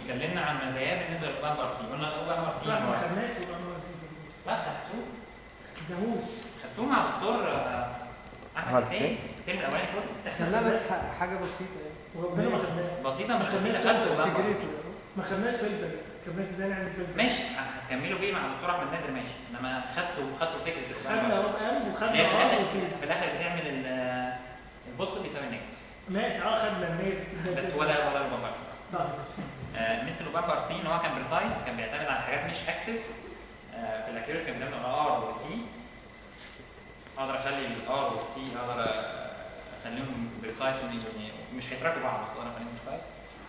اتكلمنا عن مزاياه بالنسبه للاو ام ار سي قلنا الاو ام ار سي لا ما هو خدناش يبقى ما لا خدتوه خدناهوش خدتوه مع الدكتور آه، احمد أحمد حسين حسين؟ الترم الاولاني كله خلاه بس ح- حاجة بسيطة يعني وربنا ما خدناش بسيطه مش ما بسيطه خدناش خدته فلتر بقى انتجريتور. ما خدناش فلتر ما خدناش ازاي نعمل فلتر ماشي هتكملوا بيه مع الدكتور احمد نادر ماشي انما خدتوا خدتوا فكره خدنا الأوبام رب ام اللي وخدنا هي في ار الاخر وسي في الاخر بتعمل ال- البوست بيساوي النيجاتيف ماشي اه خدنا بس 100 ولا ولا الاوبام طيب آه، مثل الاوبام ار سي ان هو كان بريسايز كان بيعتمد على حاجات مش اكتف في الاكيورسي كان بيعتمد على ار وسي اقدر اخلي الار والسي اقدر آه، اخليهم بريسايز يعني مش هيتراكوا بعض بس اقدر اخليهم بريسايز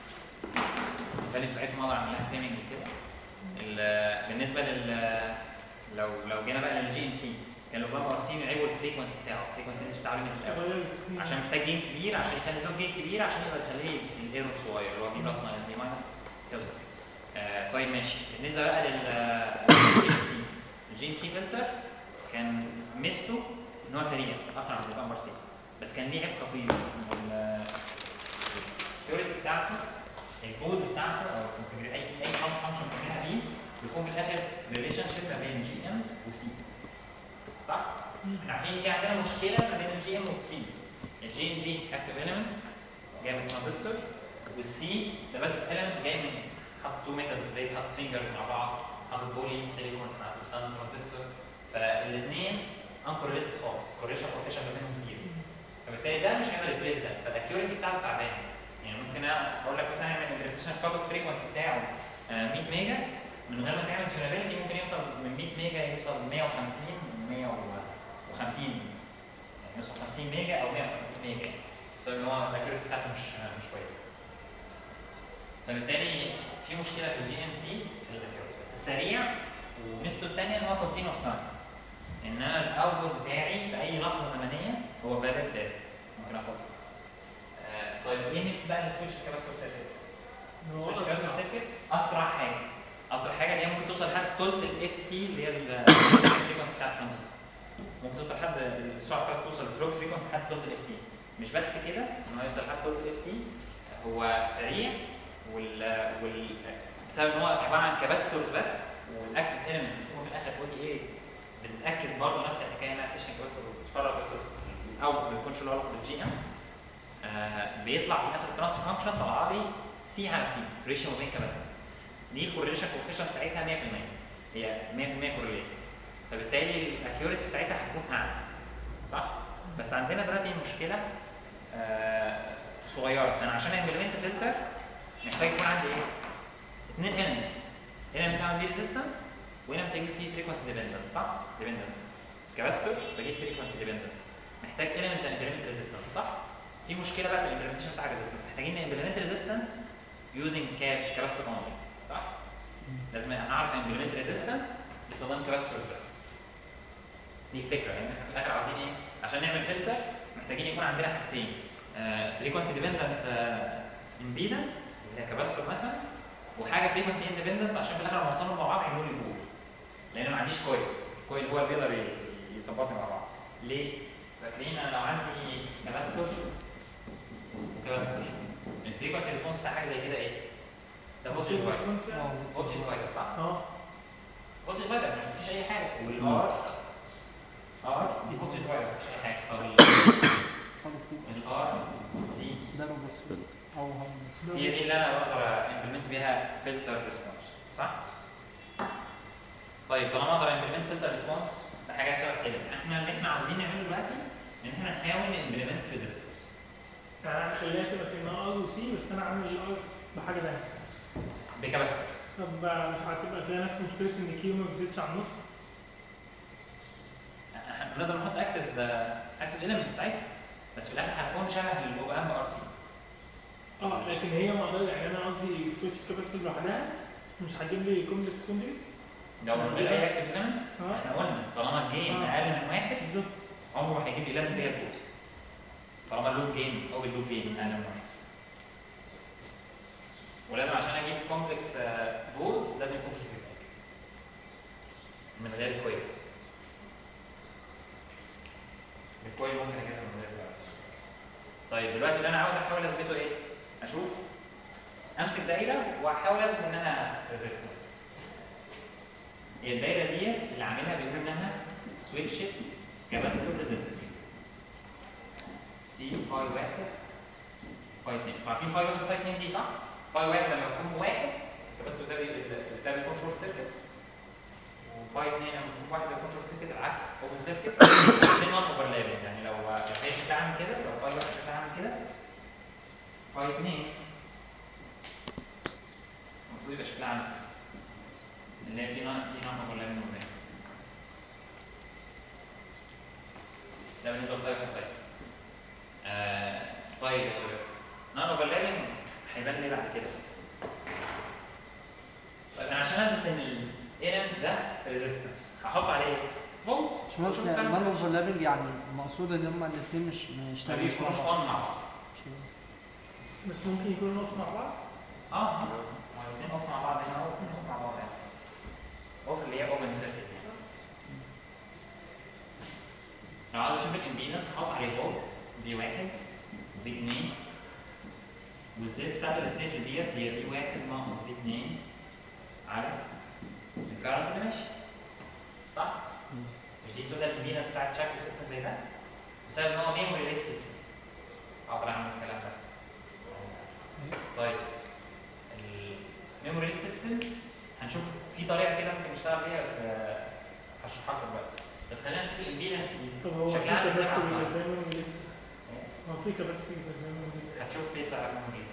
الفاليوز بتاعتهم اقدر اعمل لها تيمنج وكده ال- بالنسبه لل لو لو جينا بقى للجي ام سي كان الاوبام ار سي عيبه الفريكونسي بتاعه الفريكونسي بتاعه من الاول غير التصميم. عشان محتاج جين كبير عشان يخلي له جين كبير عشان يقدر يخليه الايرور صغير اللي هو بي بلس ماينس دي ماينس تساوي صفر. آه طيب ماشي بالنسبه بقى لل الجي ام سي الجي ام سي فلتر كان ميزته ان هو سريع اسرع من الامر سي بس كان ليه عيب خطير ان الكيوريسي بتاعته البوز بتاعته او الconfigura- اي اي فانكشن بتعملها بيه بيكون في الاخر ريليشن شيب ما بين جي ام وسي صح؟ احنا عارفين في عندنا مشكله ما بين الجي ام والسي الجي ام دي اكتف اليمنت جاي من ترانزستور والسي ده بس اليمنت جاي من حط تو ميتالز بليت حط فينجرز مع بعض حط بولي سيليكون مع ستاند ترانزستور فالاثنين انكورليتد خالص كورليشن كوفيشن ما بينهم زيرو فبالتالي ده مش هيقدر يتريس ده فالاكيورسي بتاعته تعبان يعني ممكن أنا اقول لك مثلا اعمل الريبتيشن كابل فريكونسي بتاعه آه، 100 ميجا من غير ما تعمل تيونابيلتي ممكن يوصل من 100 ميجا يوصل 150 150 يعني يوصل 50 ميجا او 150 ميجا بسبب ان هو الاكيورسي بتاعته مش مش كويسه فبالتالي في مشكله في الجي ام سي في الاكيورسي بس سريع وميزته الثانيه ان هو كونتينوس تايم ان انا الاوتبوت بتاعي في اي لحظه زمنيه هو فاليد داتا ممكن احطه آه، طيب ايه نفس بقى السويتش كاباسيتور سيركت هو السويتش أسرع. كاباسيتور سيركت اسرع حاجه اسرع حاجه اللي هي ممكن توصل لحد ثلث الاف تي اللي هي الفريكونسي بتاع الترانزستور ممكن توصل لحد السرعه بتاعته توصل الكلوك فريكونسي لحد ثلث الاف تي مش بس كده ان هو يوصل لحد ثلث الاف تي هو سريع وال وال بسبب ان هو عباره عن كاباسيتورز بس والاكتف اليمنتس بتكون في الاخر بودي ايه بتتاكد برضه نفس الحكايه انها بتشحن كاباسيتور وتتفرج بس او ما بيكونش له علاقه بالجي ام آه بيطلع في الاخر الترانسفير فانكشن طلع لي سي على سي ريشيو ما بين كاباسيتور دي الكورليشن كوفيشن بتاعتها 100% هي 100% كورليشن فبالتالي الاكيوريسي بتاعتها هتكون اعلى صح بس عندنا دلوقتي مشكله آه صغيره انا عشان امبلمنت فلتر محتاج يكون عندي ايه اثنين elements element اعمل فيه ريزيستنس وايلمنت اجيب فيه فريكونسي ديبندنت صح ديبندنت كباستور بجيب فريكونسي ديبندنت محتاج element امبلمنت ريزيستنس صح في مشكله بقى في الامبلمنتيشن بتاع الريزيستنس محتاجين امبلمنت ريزيستنس يوزنج كاباستور اونلي صح لازم اعرف امبلمنت ريزيستنس باستخدام كاباستورز بس دي الفكره يعني احنا في الاخر عايزين ايه عشان نعمل فلتر محتاجين يكون عندنا حاجتين فريكونسي ديبندنت امبيدنس اللي هي كاباستور مثلا وحاجه فريكونسي اندبندنت عشان في الاخر نوصلهم مع بعض يعملوا لي بول لان ما عنديش كويل الكويل هو اللي بيقدر ي- يظبطني مع بعض ليه؟ فاكرين انا لو عندي كاباستور وكاباستور الفريكونسي ريسبونس بتاع حاجه زي كده ايه؟ ده فولتج فايبر فولتج فايبر صح؟ اه فولتج فايبر مش مفيش اي حاجه والار ار دي فولتج فايبر مفيش اي حاجه طب خالص الار دي ده لو بس او هم هي دي اللي انا بقدر امبلمنت بيها فلتر ريسبونس صح؟ طيب طالما اقدر امبلمنت فلتر ريسبونس ده حاجه شبه كده احنا اللي احنا عاوزين نعمله دلوقتي ان احنا نحاول امبلمنت ريزيستنس يعني خليها تبقى في ار وسي بس انا عامل الار بحاجه ثانيه بكاباسيتور طب مش هتبقى فيها نفس مشكله ان كيو ما بتزيدش عن النص احنا بنقدر نحط اكتف اكتف اليمنت ساعتها بس في الاخر هتكون شبه الاو ام ار سي اه لكن هي ما اقدر يعني انا قصدي سويتش كاباسيتور لوحدها مش هتجيب لي كومبلكس كوندري لو من غير اي اكتف اليمنت اه. احنا قلنا طالما الجين اه. اقل من واحد بالظبط عمره ما هيجيب لي لازم ليها بوست طالما اللوب جين او اللوب جين اقل من واحد ولازم عشان اجيب كومبلكس بولز لازم يكون في فيدباك من غير كويل الكويل ممكن اجيبها من غير كويل طيب دلوقتي اللي انا عاوز احاول اثبته ايه؟ اشوف امسك دايره واحاول اثبت انها ريزيستنس هي الدايره دي اللي عاملها بيقول انها سويتش كاباسيتور ريزيستور سي فاي واحد فاي اتنين عارفين فاي واحد فاي اتنين دي صح؟ فاي واحد لما يكون واحد الكاباسيتور ده بي- ده بيكون شورت سيركت وفاي اتنين لما يكون واحد بيكون شورت سيركت العكس اوبن سيركت الاثنين نون اوفرلابنج يعني لو هي شكلها عامل كده لو فاي واحد شكلها عامل كده فاي اتنين المفروض يبقى شكلها عامل كده اللي هي في نون في نون اوفرلابنج قدام ده بالنسبه لفاي واحد فاي آه، طيب يا شباب نون اوفرلابنج هيبان ليه بعد كده طيب انا عشان اثبت ان الانم ده ريزيستنس هحط عليه ايه؟ فولت مش ممكن نون اوفرلابنج يعني المقصود ان هما الاثنين مش مش ما مش بيكونوش مع بعض. اون مع بعض بس ممكن يكونوا نقط مع بعض اه ما الاثنين اوف مع بعض هنا او الاثنين اوف مع بعض هنا اوف اللي هي اوبن سيركت يعني لو عاوز اشوف الامبيدنس هحط عليه فولت دي واحد دي اثنين والزيت بتاعت الستيج ديت هي دي واحد ناقص دي اثنين على الكارنت اللي ماشي صح؟ مش دي توتال امبيدنس بتاعت شكل سيستم زي ده بسبب ان هو ميموري ليس سيستم اقدر اعمل الكلام ده طيب الميموري سيستم هنشوف في طريقه كده ممكن نشتغل بيها بس آه، هشرحها لكم بقى بس خلينا نشوف الامبيدنس طب هو في شكلها عامل ازاي كباستي مع التايم. بيتزامن وليس هو في كباستي بيتزامن وليس هتشوف في طريقه ميموري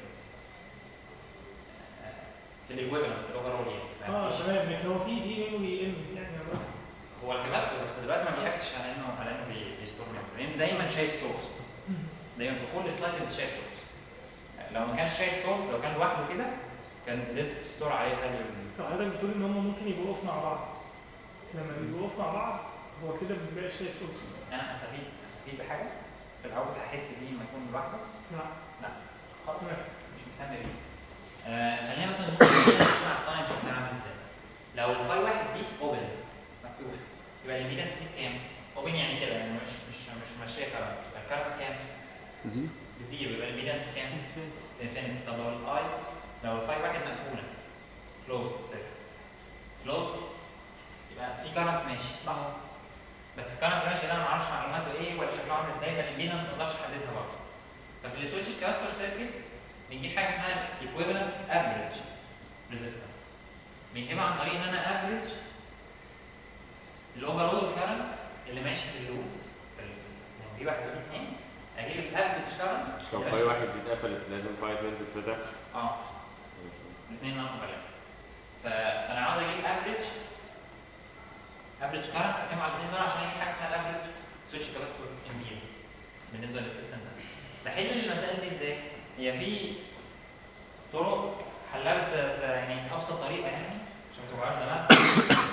في الايكويفالنت في الاوفرول يعني اه مفيش- تمام لكن هو في دي ميموري ام يعني أنا بس- هو الكباستور بس دلوقتي ما بيأكدش على انه على انه بي- بيستور ميموري لان دايما شايف سورس دايما في كل سلايد انت شايف سورس لو ما كانش شايف سورس لو كان لوحده كده كان قدرت تستور عليه فاليو فحضرتك بتقول ان هم ممكن يبقوا اوف مع بعض لما بيبقوا اوف مع بعض هو كده ما بيبقاش شايف صوت انا هستفيد هستفيد بحاجه في الاول هحس بيه لما يكون لوحده لا لا خالص تمام مش مهتم بيه آه خلينا مثلا نبص على التايم شكلها عامل ازاي لو الفاي واحد دي اوبن مفتوح يبقى الامبيدنس دي كام؟ اوبن يعني كده يعني مش مش مش ماشيه كارنت يبقى الكارنت كام؟ زيرو بزيرو يبقى الامبيدنس كام؟ انفينيتي طب لو الاي لو الفاي واحد مقفوله كلوز كلوز يبقى في كارنت ماشي صح؟ بس الكارنت ماشي ده انا ما اعرفش معلوماته ايه ولا شكله عامل ازاي ده الامبيدنس ما اقدرش احددها برضه ففي السويتش كاستر سيركت بنجيب حاجه اسمها ايكويفالنت افريج ريزيستنس بنجيبها عن طريق ان انا افريج الاوفرول كارنت اللي ماشي في اللوب في ال- يعني دي واحد ودي اثنين اجيب الافريج كارنت لو فاي واحد دي اتقفلت لازم فاي اتنين تتفتح اه الاثنين نون اوفرلاب فانا عاوز اجيب افريج افريج كارنت اقسمه على الاثنين دول عشان اجيب حاجه اسمها الافريج سويتش كاباستور امبيدنس بالنسبه للسيستم ده بحل المسائل دي ازاي؟ هي في طرق حلها بس بس يعني ابسط طريقه يعني عشان ما تبقاش زمان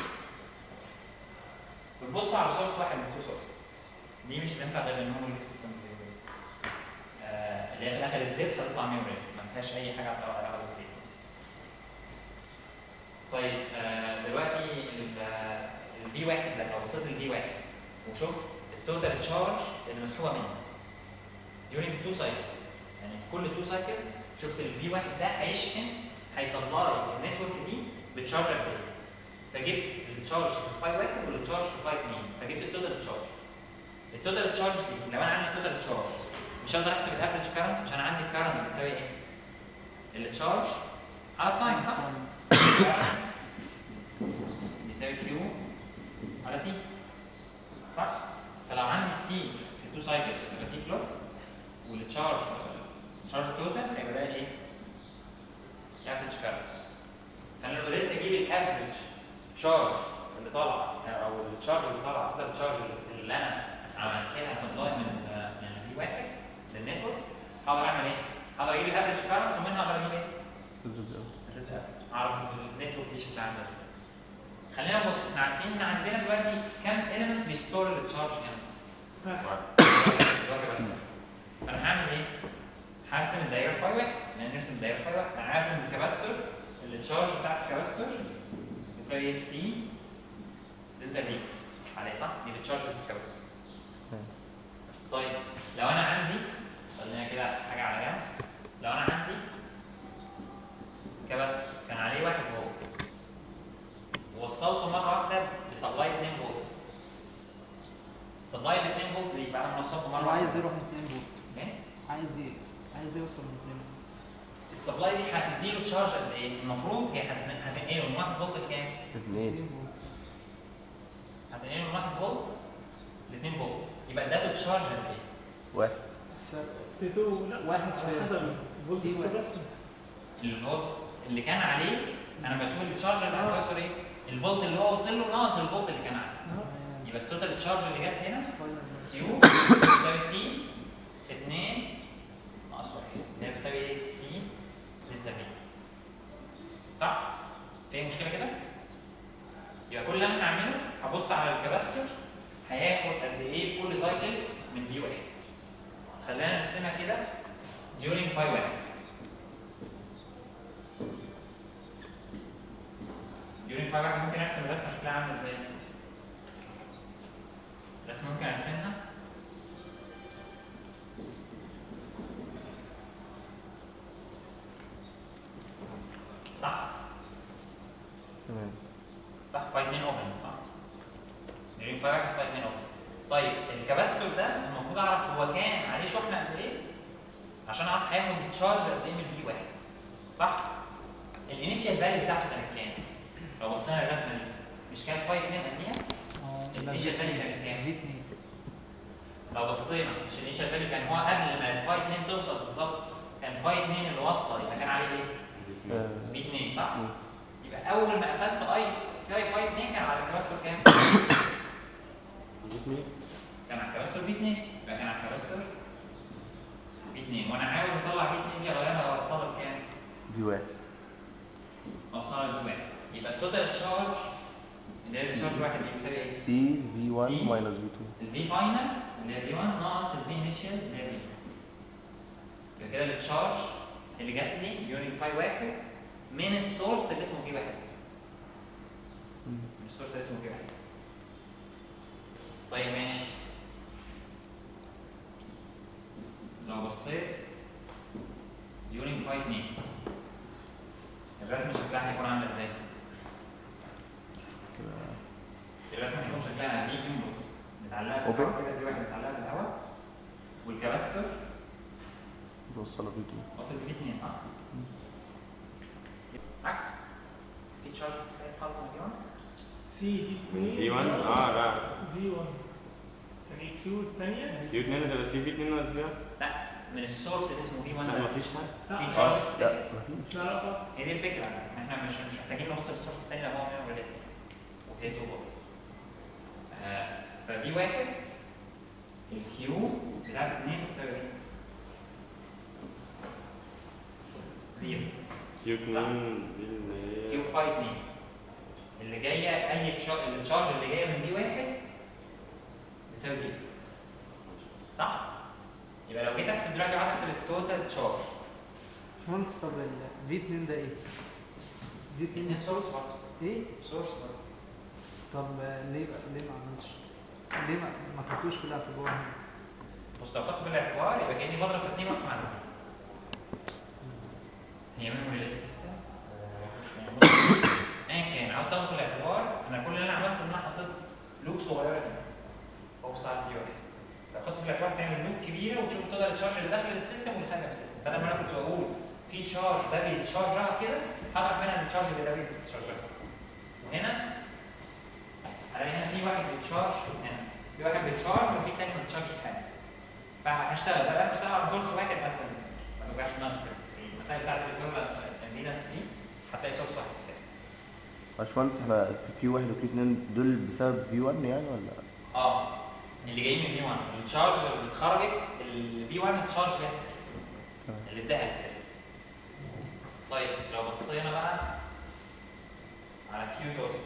بتبص على سورس واحد من تو سورس دي مش هتنفع غير ان هو السيستم اللي هي في الاخر الزيت هتطلع ميموري ما فيهاش اي حاجه هتطلع على بعض طيب آه، دلوقتي الفي واحد ده لو بصيت للفي واحد وشفت التوتال تشارج اللي مسحوبه منه during two cycles يعني في كل two cycles شفت الفي واحد ده هيشحن هيسبلاي النتورك دي بتشارج قد ايه فجبت التشارج في الفاي واحد والتشارج في الفاي اثنين فجبت التوتال تشارج التوتال تشارج دي لو انا عندي توتال تشارج مش هقدر احسب الافريج كارنت عشان عندي الكارنت بيساوي ايه؟ التشارج على التايم صح؟ بيساوي كيو على تي صح؟ فلو عندي تي في التو سايكل يبقى تي كلوك والتشارج تشارج توتال هيبقى ده ايه؟ الافريج كارنت فانا لو قدرت اجيب الافريج تشارج اللي طالعه او التشارج اللي طالعه كده التشارج اللي انا عملت لها سبلاي من من في واحد للنتورك هقدر اعمل ايه؟ هقدر اجيب الافريج كارنت ومنها اقدر اجيب ايه؟ اعرف النتورك دي شكلها عامل ازاي خلينا نبص احنا عارفين ان عندنا دلوقتي كام element بيستور التشارج هنا دلوقتي بس فانا هعمل ايه؟ هرسم الدايره فاي واحد لان نرسم الدايره فاي واحد انا عارف ان الكباستور التشارج بتاع الكباستور بتساوي سي دلتا في عليه صح؟ دي التشارج في الكباستور طيب لو انا عندي خلينا كده حاجه على جنب لو انا عندي من اتنين السبلاي دي هتديله تشارج قد ايه؟ المفروض هي هتن- هتنقله من 1 فولت لكام؟ اثنين اتنين فولت هتنقله من 1 فولت ل 2 فولت يبقى ده تشارج قد ايه؟ واحد ف- تيتو لا واحد على في حسب سي الفولت واحد. كاباسيتنس الفولت اللي كان عليه انا بشوف التشارج اللي على الكباستور ايه؟ الفولت اللي هو وصل له ناقص الفولت اللي كان عليه يبقى التوتال تشارج اللي جت هنا كيو تساوي سي 2 ناقص 1 اللي هي بتساوي ايه؟ سي دلتا في صح؟ في أي مشكلة كده؟ يبقى كل اللي انا هعمله هبص على الكباستور هياخد قد ايه كل سايكل من دي واحد خلينا نرسمها كده during باي واحد during باي واحد ممكن ارسم الرسمة شكلها عامل ازاي؟ الرسمة ممكن ارسمها صح؟ تمام صح باي 2 اوبن صح؟ during باي واحد باي 2 اوبن طيب الكباستور ده المفروض اعرف هو كان عليه شحنة قد ايه عشان اعرف هياخد تشارج قد ايه من في واحد صح؟ الانيشال فاليو بتاعته كانت كام؟ لو بصينا للرسمة دي مش كانت باي 2 قديها؟ الانيشال فاليو كانت كام؟ دي اتنين لو بصينا مش الانيشال فاليو كان هو قبل ما الفاي 2 توصل بالظبط كان فاي 2 اللي واصله يبقى كان عليه ايه؟ آه، بي 2 صح؟ مم. يبقى اول ما قفلت اي فاي فاي 2 كان على الكباستور كام؟ اثنين كان على الكباستور بي 2 يبقى كان على الكباستور بي 2 وانا عاوز اطلع بي 2 دي اغيرها واوصلها بكام؟ دي واحد اوصلها ب 1 يبقى التوتال تشارج اللي هي التشارج واحد دي بتساوي ايه؟ سي في 1 سي. ماينس في 2 الفي فاينل اللي هي في 1 ناقص الفي انيشال اللي هي في يبقى كده التشارج اللي جات لي يونت فاي واحد من السورس اللي اسمه في واحد من السورس اللي اسمه في واحد طيب ماشي لو بصيت يونت فاي 2 الرسمه شكلها هيكون عامله ازاي؟ كده الرسمه هيكون شكلها دي انبوت متعلقه Open. بالهواء كده دي واحده متعلقه بالهواء والكباستور بوصلها في 2 واصل ب 2 صح؟ عكس في تشارج بتساعد خالص من دي 1 سي دي 2 في 1 اه لا في 1 يعني كيو الثانية كيو 2 ده سي في 2 ولا سي 1 لا من السورس اللي اسمه في 1 لا ده مفيش حاجه في لا تشارج اه لا مفيش لا لا هي دي الفكره احنا مش مش محتاجين نوصل السورس الثاني لو هو 100 ولا لسه وهي 2 فولت آه، فدي واحد الكيو بتاعت 2 بتساوي ايه؟ زيرو كيو 2 دي اللي كيو هي فاي 2 اللي جايه اي تشارج التشارج اللي جايه من دي واحد بتساوي زيرو صح؟ يبقى لو جيت احسب دلوقتي عايز احسب التوتال تشارج باشمهندس طب ال في اتنين ده ايه؟ في اتنين اتنين سورس برضه ايه؟ سورس برضه طب ليه بقى ليه ما عملتش؟ ليه ما ما خدتوش في الاعتبار هنا؟ بص لو خدت في الاعتبار يبقى كاني بضرب في 2 واقسم على 2 هي ميموري ليست سيستم ايا كان عاوز تاخد في الاعتبار انا كل اللي انا عملته ان انا حطيت لوب صغيره كده ببص على دي واحد لو خدت في الاعتبار تعمل لوب كبيره وتشوف التوتال التشارج اللي داخل السيستم واللي خارج من السيستم بدل ما انا كنت بقول في تشارج ده بيتشارجها كده هضرب منها التشارج اللي ده بيتشارجها وهنا الاقي هنا في واحد بيتشارج هنا في واحد بيتشارج وفي تاني ما بيتشارجش حاجه فهشتغل بقى انا بشتغل على سورس واحد مثلا ما توجعش دماغك في المسائل بتاعت الفورمولا التمرينات دي هتلاقي سورس واحد كده باشمهندس احنا في كيو 1 وكيو 2 دول بسبب في 1 يعني ولا اه اللي جاي من في 1 التشارج اللي اتخرجت الفي 1 اتشارج بس تمام. اللي اداها السيل طيب لو بصينا بقى على كيو توتال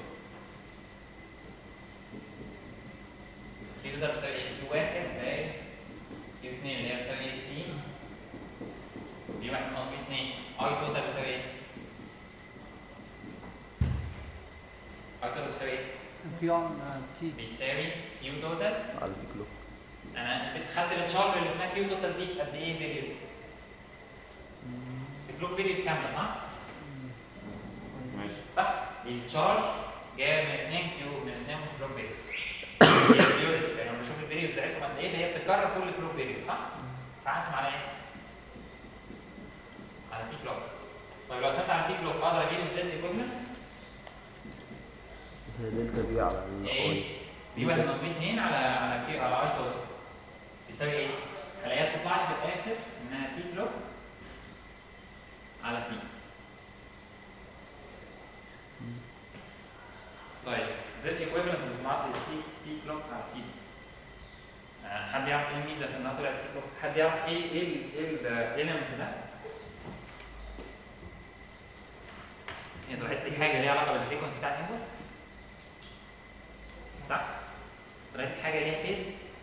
كيو توتال بتساوي ايه؟ كيو 1 زائد كيو 2 اللي هي بتساوي ايه سي في 1 ناقص في 2 اي توتال بتساوي ايه؟ اي توتال بتساوي ايه؟ في عن تي بيساوي كيو توتال على دي كلوك انا خدت التشارج اللي اسمها كيو توتال دي قد ايه بيريود؟ الكلوك بيريود كامله صح؟ ماشي صح؟ دي التشارج جايه من 2 كيو من 2 كلوك بيريود دي البيريود يعني لما بشوف البيريود بتاعتهم قد ايه اللي هي بتتكرر كل كلوك بيريود صح؟ فهقسم على ايه؟ على تي كلوك طيب لو قسمت على تي كلوك اقدر اجيب الزد ايكويفالنت هي دلتا في على ايه ال بي واحد ناقص بي 2 على على كي على اي توتال بيساوي ايه؟ هلاقيها بتطلع لي في الاخر انها تي كلوك على سي طيب زد ايكويفالنت بتطلع لي تي تي كلوك على سي آه، حد يعرف ايه الميزه في انها طلعت تي كلوك؟ حد يعرف ايه ايه ال- ايه الاليمنت ده؟ هي طلعت لي حاجه ليها علاقه بالفريكونسي بتاع الانبوت صح؟ طلعت لي حاجه ليها فيز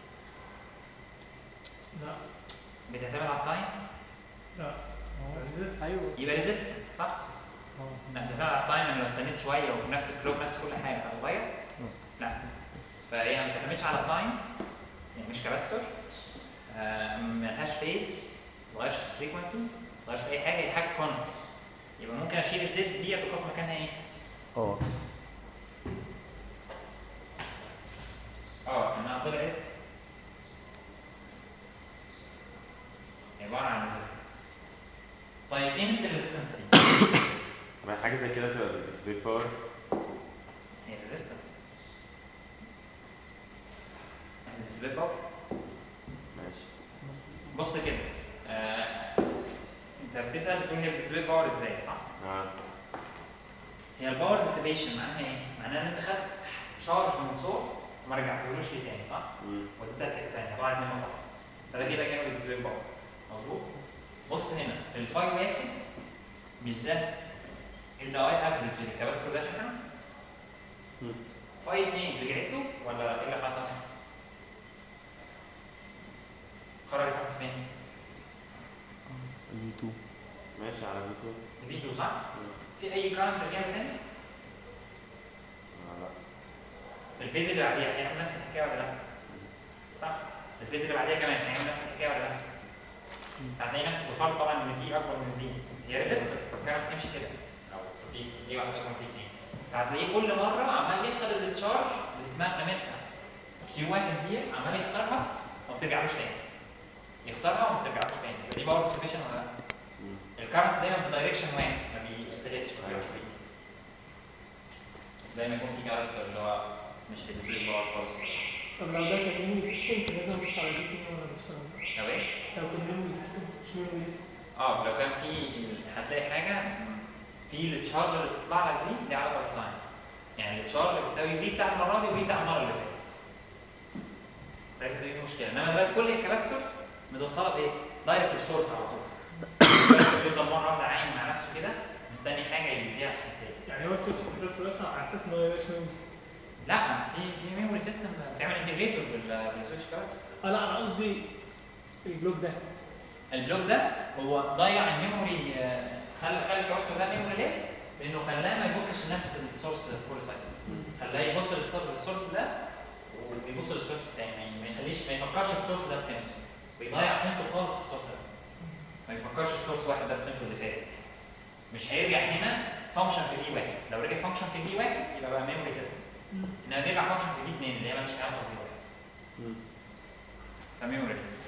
لا بتعتمد على التايم لا resist. ايوه يبقى ريزيستنس صح؟ اه لا بتعتمد على التايم انا لو استنيت شويه وفي نفس الكلوك نفس كل حاجه هتتغير؟ لا فهي ما بتعتمدش على التايم يعني مش كباستور آه ملهاش فيز ملهاش فريكونسي ملهاش اي حاجه هي حاجه كونست يبقى ممكن اشيل الزد دي احط مكانها ايه؟ اه اه انها طلعت عباره عن resistance. طيب ايه مثل الريزيستنس دي؟ ما حاجة زي كده تبقى بالديسبلاي باور هي ريزيستنس الديسبلاي باور ماشي بص كده آه، انت بتسال بتقول هي الديسبلاي باور ازاي صح؟ اه هي الباور ديسيبيشن معناها ايه؟ معناها ان انت خدت شارج من سورس وما رجعتهولوش ليه تاني صح؟ مم. واديتها الحته الثانيه طلعت منه خلاص فده كده كان الديسبلاي باور مظبوط؟ بص هنا الفاي واحد مش ده الاي افريج الكباستور ده شحنه مم. فاي 2 رجعت له ولا ايه اللي حصل؟ خرجت راحت فين؟ في 2 ماشي على بيتو الفيديو صح؟ في اي كارنت رجع تاني؟ آه لا الفيز اللي بعديها هيعمل نفس الحكايه ولا لا؟ صح؟ الفيز اللي بعديها كمان هيعمل نفس الحكايه ولا لا؟ هتلاقي نفسك بتفرض طبعا ان دي اكبر من دي هي ريزيستور فكانت بتمشي كده او دي دي واحده اكبر من دي اتنين فهتلاقيه كل مره عمال يخسر التشارج اللي اسمها قيمتها كيو 1 دي عمال يخسرها وما بترجعلوش تاني يخسرها وما بترجعلوش تاني يبقى دي باور ديسيبيشن ولا لا؟ مم. الكارنت دايما في دايركشن واحد ما بيستهلكش ما بيروحش بيه زي ما يكون في كارثه اللي هو مش هيديسبلاي باور خالص طب لو ده كان ميموري سيستم كان لازم نبص على دي تاني ولا مش فاهم لو ايه؟ لو كان ميموري سيستم مش ميموري سيستم اه لو كان في هتلاقي حاجه في التشارج اللي بتطلع لك دي ليها علاقه بالتايم يعني التشارج بتساوي دي بتاع المره دي ودي بتاع المره اللي فاتت فاكر دي مشكله انما دلوقتي كل الكباستورز متوصله بايه؟ دايركت السورس على طول الكباستور بيفضل مره واحده عايم مع نفسه كده مستني حاجه يديها في حته يعني هو السويتش بس بس على اساس ان هو يبقاش ميموري سيستم لا في في ميموري سيستم بتعمل انتجريتور بالسويتش كباستور اه لا انا قصدي البلوك ده البلوك ده هو ضيع الميموري آه، خلى خلى الكباستور ده ميموري ليس لانه خلاه ما يبصش لنفس السورس كل سايكل خلاه يبص للسورس للسورس ده ويبص للسورس التاني يعني ما يخليش ما يفكرش السورس ده بقيمته بيضيع قيمته خالص السورس ده ما يفكرش السورس واحد ده بقيمته اللي فاتت مش هيرجع هنا فانكشن في دي واحد لو رجع فانكشن في دي واحد يبقى بقى ميموري سيستم انما بيرجع فانكشن في دي اثنين اللي هي مالهاش علاقه بدي واحد مم. فميموري سيستم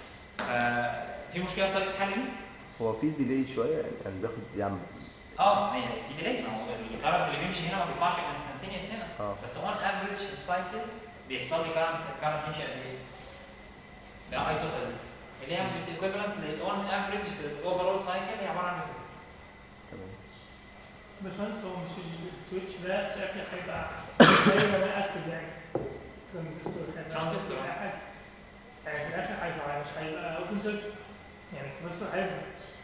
في مشكله طيب الحل دي؟ هو في ديلي شويه يعني بياخد يعمل اه ما هي في ديلي ما هو الكارنت اللي بيمشي هنا ما بيطلعش انستنتينيوس هنا اه. بس اون افريج السايكل بيحصل لي كارنت الكارنت يمشي قد ايه؟ ده اي توتال اللي هي ايكويفالنت للاون افريج في الاوفرول سايكل هي عباره عن resistance. تمام باشمهندس هو مش السويتش ده شكله هيبقى زي ما انا اكتب يعني ترانزستور هيبقى- ترانزستور. حاجة. يعني في الاخر هيبقى مش هيبقى اوبن سيركت يعني الترانزستور هيبقى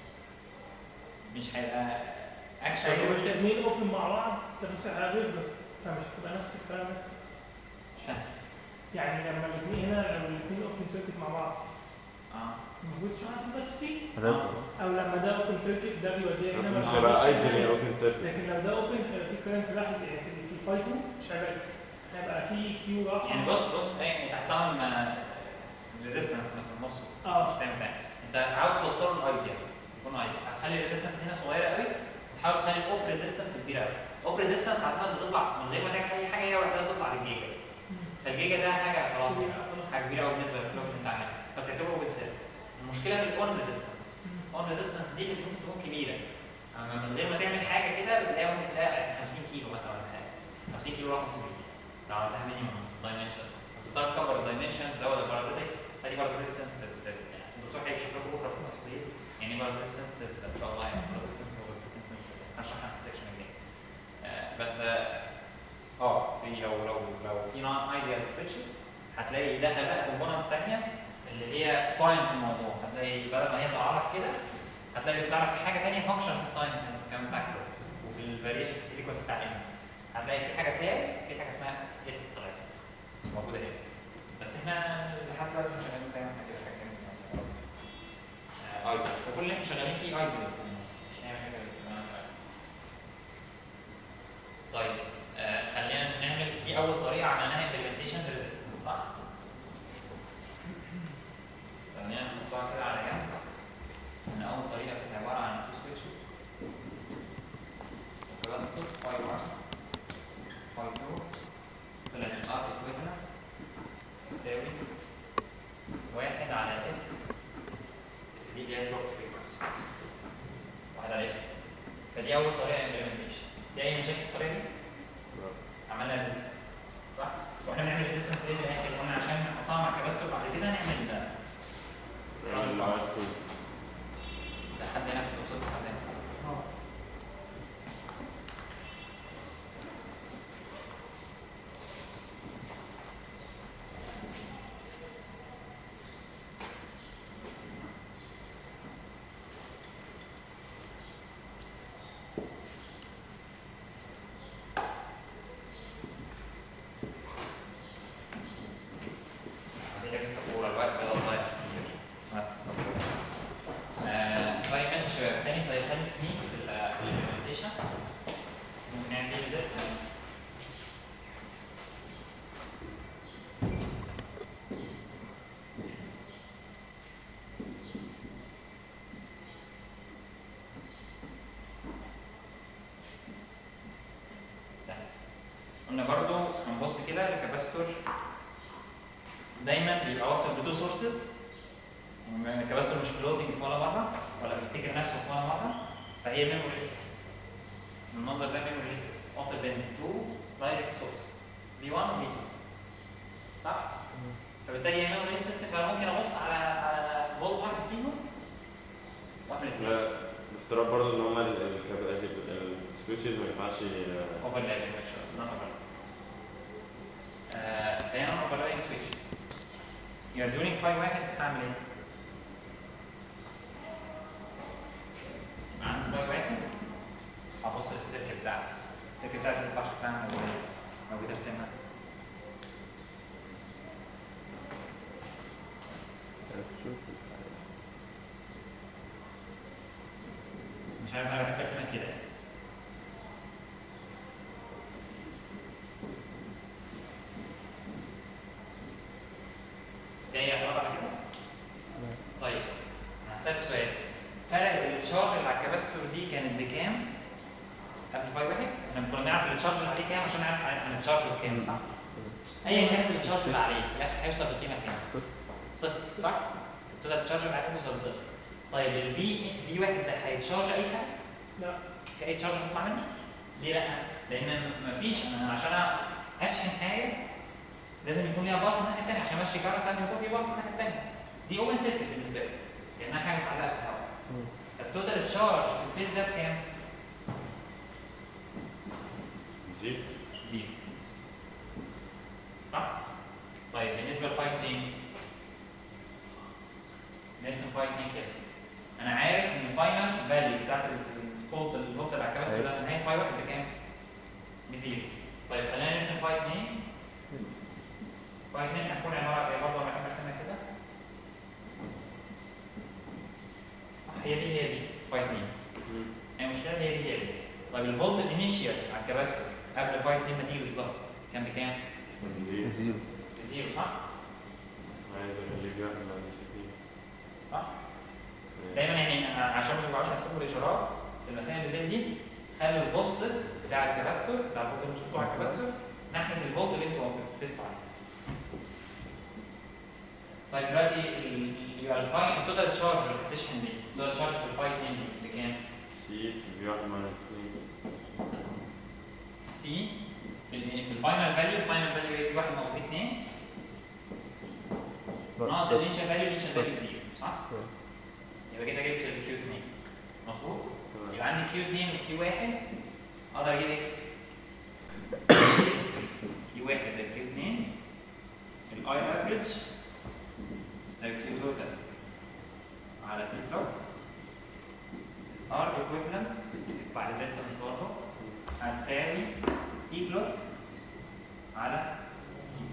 مش هيبقى هيبقى اكشن مش الاثنين اوبن مع بعض الترانزستور هيبقى فمش هتبقى نفس الكلام ده. مش فاهم يعني لما الاثنين هنا لو الاثنين اوبن سيركت مع بعض اه المفروض شويه هتبقى تشتي هتبقى او لما ده اوبن سيركت ده بيوديها بس هنا مش ما هيبقى بيوديش ايدل هنا. اوبن سيركت لكن لو ده اوبن هيبقى في كرنت واحد يعني في في الفاي 2 مش هيبقى هيبقى في كيو راح يعني بص بص ايه تحتها ما ريزيستنس مثلا نص اه. مش فاهم فاهم انت عاوز توصله الايديا يكون ايديا هتخلي الريزيستنس هنا صغيره قوي وتحاول تخلي الاوف ريزيستنس كبيره قوي الاوف ريزيستنس عادة بتطلع من غير ما تعمل اي حاجه هي لوحدها تطلع للجيجا فالجيجا ده حاجه خلاص حاجه كبيره قوي بالنسبه للكلوك اللي انت عاملها فبتعتبره اوبن سيركت المشكله في الاون ريزيستنس اون ريزيستنس دي اللي ممكن تكون كبيره اما من غير ما تعمل حاجه كده بتلاقي ممكن تلاقي 50 كيلو مثلا ولا حاجه 50 كيلو رقم كبير لو عملتها مينيمم دايمنشنز بس تقدر تكبر الدايمنشن تزود البارازيتكس ادي بارازيتكس سنسيتيف يعني الدكتور هيشرح لكم بكره في التفصيل يعني ايه بارازيتكس سنسيتيف ان شاء الله يعني بارازيتكس سنسيتيف هشرحها في السكشن الجاي آه، بس اه اه في لو لو لو في نون ايديال سويتشز هتلاقي ده بقى كومبوننت ثانيه اللي هي تايم في الموضوع هتلاقي بدل ما هي طالعه لك كده هتلاقي بيطلع لك حاجه ثانيه فانكشن في التايم كمان فاكتور وفي الفاريشن في الفريكونسي بتاع الانبوت هتلاقي في حاجه تاب في حاجه اسمها اس طلعت موجوده هنا بس احنا لحد دلوقتي مش شغالين دايما حاجه حاجه ايدل وكل اللي احنا شغالين فيه ايدل مش هنعمل حاجه غير- طيب آه خلينا نعمل دي اول طريقه عملناها implementation resistance صح؟ خلينا نحطها كده على جنب ان اول طريقه كانت عباره عن two switches كلاستر فاي 1 فاي 2 طلع الار equivalent تساوي واحد على اف دي اللي هي دروب فريكونسي واحد على اف فدي اول طريقه implementation دي اي مشاكل في الطريقه دي؟ عملنا ريزيستنس صح؟ واحنا بنعمل ريزيستنس ليه في الاخر؟ قلنا عشان نحطها مع كباستور بعد كده نعمل ده نعمل ار سي لحد هنا كنت وصلت لحد هنا صح؟ اه عندي لك السبورة الوقت بدل ضايع كتير ماسك السبورة آه، طيب ماشي يا شباب تاني طيب تاني سنين في ال- في الامبلمنتيشن ممكن نعمل ايه ازاي؟ سهل. قلنا برضو هنبص كده الكاباستور دايما بيبقى واصل بتو سورسز الكاباستور مش فلوتنج في ولا مره ولا بيفتكر نفسه في ولا مره فهي ميموري المنظر ده ميموري واصل بين تو دايركت سورسز في 1 و في 2 صح؟ فبالتالي هي ميموري سيستم فانا ممكن ابص على على فولت واحد فيهم واحد الاثنين لا افتراض برضه ان هما ال- ال- ال- السويتشز ما ينفعش آه، overlapping مش non overlapping. آه، فهنا non overlapping switch. You're doing phi واحد هعمل ايه؟ عند phi واحد هبص للسيركت بتاعتي. السيركت بتاعتي ما ينفعش تفهم موجودة موجودة ارسمها. مش عارف انا بحب ارسمها كده. في اي اعتراض على كده؟ طيب هسألك سؤال فرق التشارج اللي على الكباستور دي كانت بكام؟ قبل فاي واحد؟ احنا كنا نعرف التشارج اللي عليه كام عشان نعرف عن التشارج بكام صح؟ ايا كانت التشارج اللي عليه في الاخر هيوصل بقيمه كام؟ صفر صح؟ تقدر التشارج اللي عليه يوصل لصفر طيب البي بي واحد ده هيتشارج اي حاجه؟ لا في اي تشارج هتطلع منه؟ ليه لا؟ لان مفيش انا عشان اشحن حاجه لازم يكون ليها باط من الناحيه الثانيه عشان امشي كهرباء لازم يكون في باط من الناحيه الثانيه دي اوبن سيركت بالنسبه لي لانها حاجه متعلقه في الهواء التوتال تشارج في الفيز ده بكام؟ زيرو زيرو صح؟ طيب بالنسبه لفاي 2 نرسم فاي 2 كده انا عارف ان الفاينل فاليو بتاعت الفولت الفولت اللي على الكباستور ده نهايه فاي 1 بكام؟ بزيرو طيب خلينا نرسم فاي 2 فاي 2 هتكون عباره عن ايه برضه انا بحب ارسمها كده آه، هي دي هي دي فاي 2 مم. هي المشكله هي دي هي دي طيب الفولت الانيشيال على الكباستور قبل فاي 2 ما تيجي بالظبط كان بكام؟ زيرو زيرو بزيرو صح؟ عايز اخليك واحد ما عنديش اتنين صح؟ دايما يعني عشان ما تبقاش هتسيبوا الاشارات في المسائل اللي زي دي خلوا البوست بتاع الكباستور بتاع الفولت اللي بتحطوه على الكباستور ناحيه الفولت اللي انتوا بتستوا عليه. طيب دلوقتي ال- يبقى الفاي التوتال تشارج اللي بتشحن دي التوتال تشارج في الفاي 2 دي بكام؟ سي في واحد ماينس اتنين سي في ال- في الفاينل فاليو الفاينل فاليو ايه؟ في 1 ناقص 2 ناقص الانيشال فاليو الانيشال فاليو زيرو صح؟ يبقى كده جبت الكيو 2 مظبوط؟ تمام. يبقى عندي كيو 2 وكيو 1 اقدر اجيب ايه؟ كيو 1 زائد كيو 2 الاي افريج زائد كيو توتال على تي بلوك ار ايكويفالنت بعد ريزيستنس برضه هتساوي تي بلوك على سي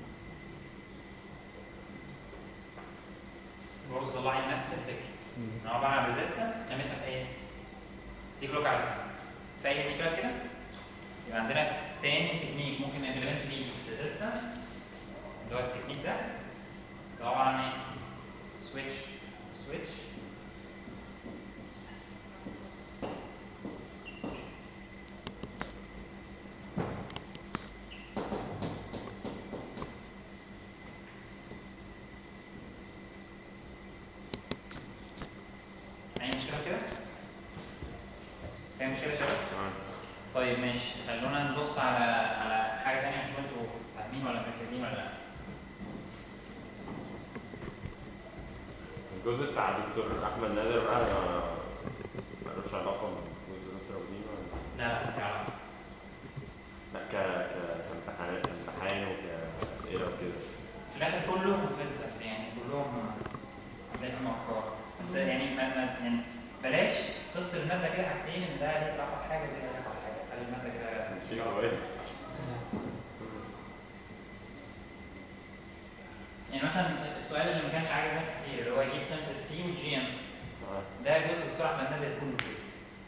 برضه طلع لي نفس الفكره انا عباره عن ريزيستنس قيمتها في ايه؟ تي بلوك على سي في اي مشكله كده؟ يبقى عندنا تاني تكنيك ممكن نمبلمنت فيه ريزيستنس اللي هو التكنيك ده اللي هو عباره عن ايه؟ سويتش سويتش اي مشكله كده؟ في مشكله يا شباب؟ تمام طيب ماشي خلونا نبص على على حاجه ثانيه نشوف انتوا فاهمين ولا مركزين ولا لا الجزء بتاع دكتور احمد نادر بقى ما- ملوش علاقه بجزء دكتور ابنين ولا لا لا مش عارف. لا ك ك كامتحان امتحان وكاسئله وكده في الاخر كلهم فلترز يعني كلهم هتلاقيهم افكار بس يعني ما ما- يعني بلاش تفصل الماده كده حاجتين ان ده ليه علاقه بحاجه وده ليه علاقه بحاجه خلي الماده كده شيء كويس يعني مثلا السؤال اللي ما كانش عاجب ناس كتير اللي هو يجيب قيمه السي والجي ام آه. ده جزء الدكتور احمد نادر كله كده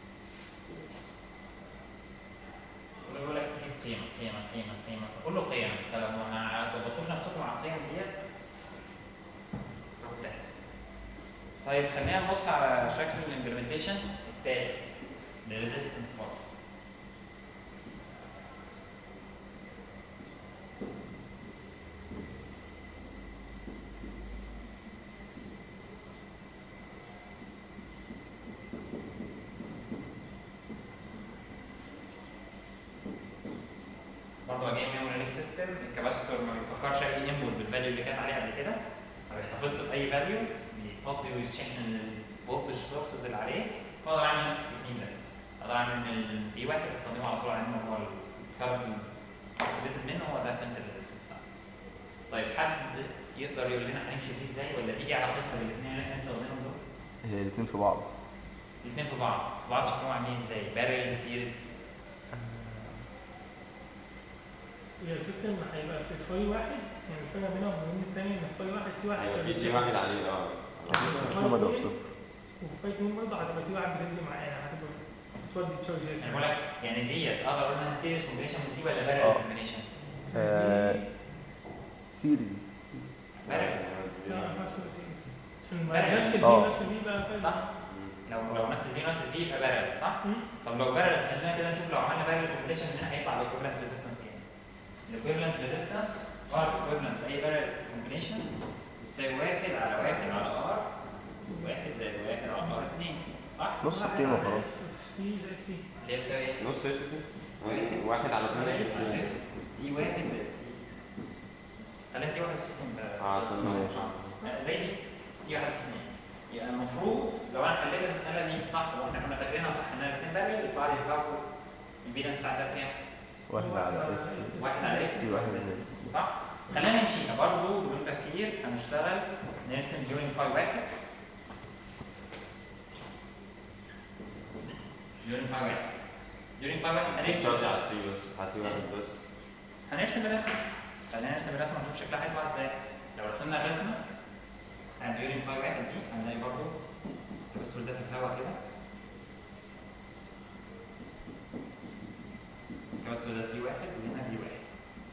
يقول لك جيب قيمه قيمه قيمه قيمه فكله قيم فلو ما ظبطوش نفسكم على القيم ديت تروحوا في داهية. طيب خلينا نبص على شكل الامبلمنتيشن التالي للريزيستنس برضه برضه اجي ميموري سيستم الكباستور ما بيفكرش اي انبوت بالفاليو اللي كانت عليه قبل كده ما بيحتفظش باي فاليو بيفضي ويشحن الفولتج سورسز اللي عليه فاقدر اعمل نفس التكنيك ده اقدر اعمل البي واحد استخدمه على طول على انه هو الكارب اكتيفيتد منه هو ده قيمه الريزستنس طيب حد يقدر يقول لنا هنمشي فيه ازاي ولا تيجي علاقتها بالاثنين اللي احنا بنستخدمهم دول؟ هي الاتنين في بعض الاثنين في بعض في بعض شكلهم عاملين ازاي؟ بارل سيريز هي الفكرة إن هيبقى في فاي واحد يعني الفرق بينهم وبين التاني إن فاي واحد في واحد هيبقى في بيتشحن. شيء واحد عليه اه في مضروب صفر وفي فاي اتنين برضه هتبقى في واحد بتدي معانا هتبقى بتودي تشارجات انا بقول لك يعني ديت اقدر اقول انها سيريز كومبينيشن من دي ولا آه. بارل كومبينيشن؟ آه، سيريز بارل لا ما ينفعش تبقى سيريز. عشان ما بارل. نفس الدي آه. نفس الدي بقى فاهم صح؟ لو لو نفس دي نفس دي يبقى بارل صح؟ مم. طب لو بارل خلينا كده نشوف لو عملنا بارل كومبينيشن هنا هيطلع الايكويفالنت ريزيستنس كام؟ الايكويفالنت ريزيستنس ار ايكويفالنت اي بارل كومبينيشن تساوي واحد على واحد على ار واحد زائد واحد على ار اثنين صح؟ نص القيمة خلاص سي زي سي اللي هي بتساوي ايه؟ نص ست كده واحد على اثنين سي واحد زائد سي خليها سي واحد وستين بقى. اه عشان ماشي. آه، زي دي سي واحد وستين يبقى المفروض لو انا حليت المسألة دي صح واحنا كنا فاكرينها صح انها الاثنين بارل يطلع لي الكاربو البيلانس بتاعتها كام؟ واحد على اكس واحد على اكس في واحد زائد صح؟ خلينا نمشيها برضه بدون تفكير هنشتغل نرسم ديورنج فاي واحد ديورنج فاي واحد ديورنج فاي واحد هنمشي هنرسم على سي بس هسي واحد بس هنرسم الرسمة خلينا نرسم الرسمة ونشوف شكلها هيطلع ازاي لو رسمنا الرسمة عند ديورنج فاي واحد دي هنلاقي برضه الكبستور ده في الهواء كده الكبستور ده سي واحد وهنا بي واحد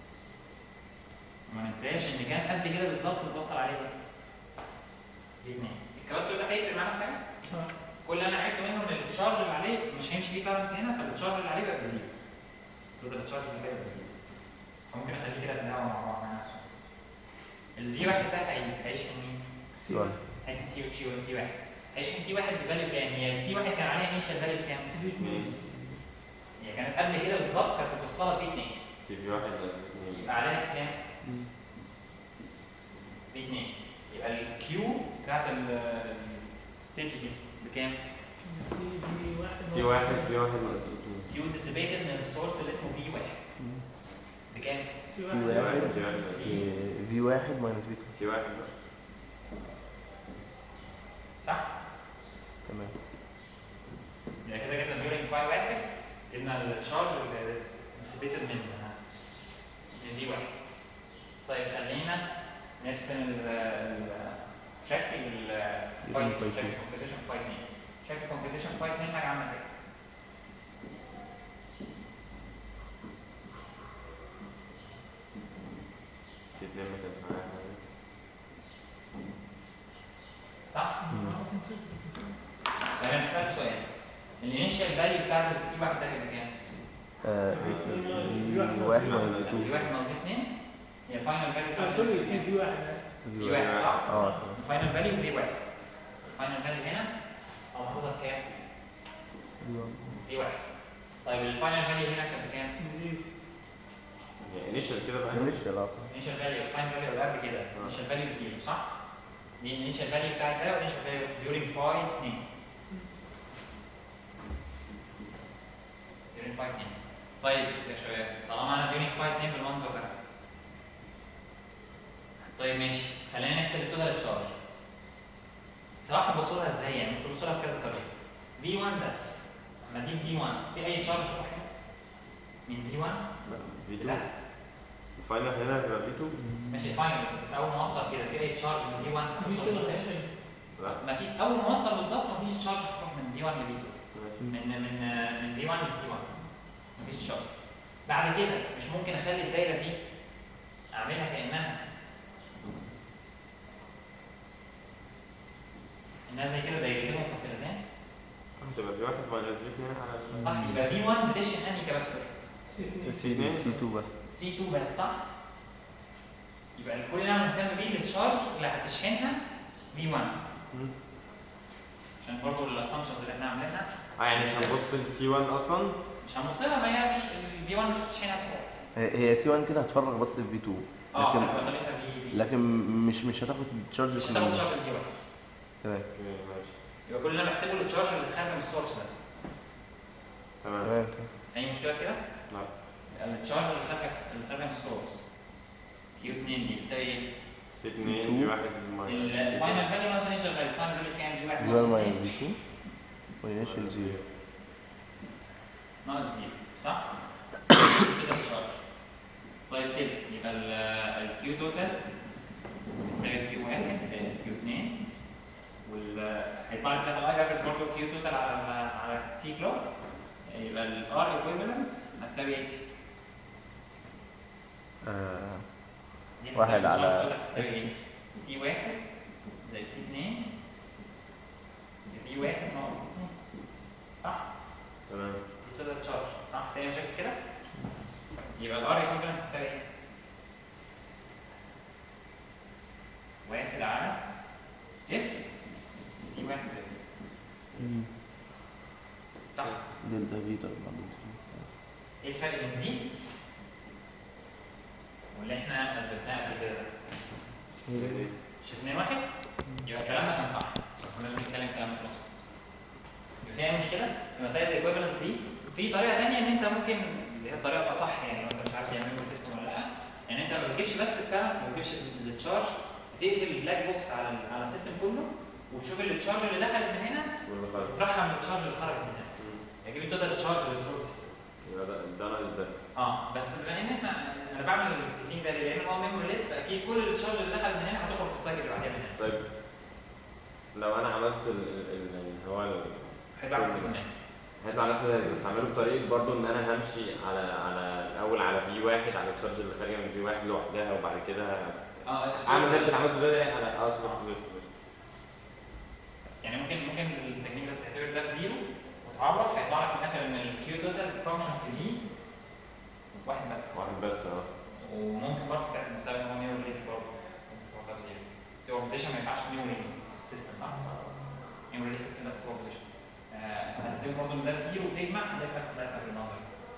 وما ننساش ان كان قد كده بالظبط اللي بوصل عليه ده دي اتنين الكبستور ده هيفرق معانا في حاجة؟ آه. كل اللي انا عرفته منه ان التشارج اللي عليه مش هيمشي فيه كارنت هنا فالتشارج اللي عليه بقى بزيرو توتال التشارج اللي عليه بقى بزيرو ممكن اخليه كده في الهواء مع بعض مع نفسه الفي واحد ده هي- هيشحن مين؟ سي واحد. هيشحن سي سي سي واحد هيشحن سي واحد بفاليو كام؟ هي سي واحد كان عليها انيشال فاليو كام؟ سي اتنين هي كانت قبل كده بالظبط كانت متوصله ب 2 في في واحد لازم اتنين. يبقى عليها كام؟ ب 2 يبقى الكيو بتاعت الستيج دي بكام؟ سي في واحد في واحد في واحد ناقص اتنين. كيو ديسيبيتد من السورس اللي اسمه في واحد بكام؟ سي في واحد في واحد واحد في واحد في- في واحد ماينس في 2 في واحد بس. صح؟ تمام يعني كده جبنا ديورنج فاي واحد جبنا الشارج اللي ديسيبيتد من من في واحد طيب خلينا نرسم ال ال شكل الفايت فاي شكل اتنين. كومبيتيشن فايت 2 شكل كومبيتيشن فايت 2 حاجه عامله كده في اتنين ما كانش معايا حاجة. صح؟ طيب انا هسألك سؤال الانيشال فاليو بتاعت السي واحد ده كان كام؟ آه، في واحد ماينس في في 2 واحد ناقص اثنين هي الفاينل فاليو آه، بتاعت سوري السي في كام؟ في واحد في واحد صح؟ اه تمام الفاينل فاليو في واحد الفاينل فاليو هنا او محطوطه بكام؟ في واحد طيب الفاينل فاليو هنا كان بكام؟ زيرو يعني انيشال كده بقى مش علاقة الانيشال فاليو الفاينل فاليو اللي قبل كده الانيشال فاليو بزيرو صح؟ دي الانيشال فاليو بتاعت ده والانيشال فاليو ديورنج فاي 2 ديورنج فاي 2 طيب يا شباب طالما انا ديورنج فاي 2 بالمنظر ده طيب ماشي خلينا نحسب التوتال تشارج صراحة ببص لها ازاي يعني ممكن تبص لها بكذا طريقة في 1 ده لما دي في 1 في اي تشارج تروح هنا؟ من في 1 في 2 لا الفاينل هنا هتبقى في 2 ماشي فاين بس اول ما اوصل كده في اي تشارج من في 1 في توصل كده لفين؟ عشان لا ما في اول ما اوصل بالظبط ما فيش تشارج تروح من في 1 ل في 2 ماشي. من من من في 1 ل سي 1 مفيش تشارج بعد كده مش ممكن اخلي الدايره دي اعملها كانها انها زي كده دايرتين منفصلتين هتبقى في واحد ماينس في اتنين على ال- صح يبقى في 1 بتشحن انهي كباستور سي اتنين سي سي 2 بس سي 2 بس صح يبقى كل اللي انا مهتم بيه التشارج اللي هتشحنها في 1 مم. عشان برضه الاسامبشنز اللي احنا عاملينها اه يعني مش هنبص في السي 1 اصلا مش هنبص لها ما هي مش الفي 1 مش هتشحنها فوق هي هي سي 1 كده هتفرغ بس في 2 اه لكن هتبقى طريقتها في لكن مش مش هتاخد تشارج مش هتاخد تشارج الفي 1 تمام اوكي، ماشي يبقى كل اللي انا بحسبه التشارج اللي خارج من السورس ده تمام تمام اي مشكله في كده؟ لا التشارج اللي خارج اللي خارج من السورس كيو 2 دي بتساوي ايه؟ في اتنين two. في واحد ماينس الفاينل فاليو مثلا يشغل الفاينل فاليو كام؟ دي 1 في 1 ماينس في 2 وينشل 0 ناقص زيرو صح؟ كده تشارج طيب كده يبقى الكيو توتال بتساوي كيو 1 زائد كيو 2 وال هيطلع لي في الاخر الاي افريج برضه كيو توتال على ال على تي كلوك يبقى الار ايكويفالنت هتساوي ايه؟ آه، دي واحد هتساوي على الشارج توتال هتساوي ايه؟ سي 1 زائد سي 2 في 1 ناقص 2 صح؟ تمام توتال تشارج صح؟ تاني شكل كده؟ يبقى الار ايكويفالنت هتساوي ايه؟ واحد على اف سي واحد بس مم. صح؟ دلتا في طبعا دلتا ايه الفرق بين دي واللي احنا اثبتناه قبل كده ده؟ مش اتنين واحد؟ يبقى كلامنا كان صح ما كناش بنتكلم كلام مش مظبوط يبقى فيها مشكله في مسائل الايكويفالنس دي في طريقه ثانيه ان انت ممكن اللي هي الطريقه الاصح يعني لو انت مش عارف يعملوا سيستم ولا لا يعني انت ما بتجيبش بس بتاعك ما بتجيبش التشارج تقفل البلاك بوكس على ال- على السيستم كله وتشوف التشارج اللي دخلت من هنا واللي خرج وتطرحها من التشارج اللي خرج من هنا مم. يعني جيب التوتال تشارج ريسورس يبقى ده ده ناقص ده اه بس بما ان احنا انا بعمل التكنيك ده ليه؟ لان هو ميموري ليس فاكيد كل التشارج اللي دخل من هنا هتخرج في السايكل اللي بعديها من هنا طيب لو انا عملت ال- ال- ال- اللي هو ال- هيطلع لك قسمين هيطلع نفس الناتج بس هعمله بطريقه برضو ان انا همشي على على الاول على في واحد على التشارج اللي خارجه من في واحد لوحدها وبعد كده اه اعمل نفس اللي عملته ده على اه سمعت ده يعني ممكن ممكن التكنيك ده تعتبر ده بزيرو وتعوض هيطلع لك في الاخر ان الكيو توتال فانكشن في دي واحد بس واحد بس اه وممكن برضه تعمل بسبب ان هو ميموري ليس برضه هو ده بزيرو سوبر بوزيشن ما ينفعش ميموري سيستم صح؟ ميموري سيستم بس سوبر بوزيشن هتديهم برضه ان ده زيرو وتجمع ده يبقى ده بالنظر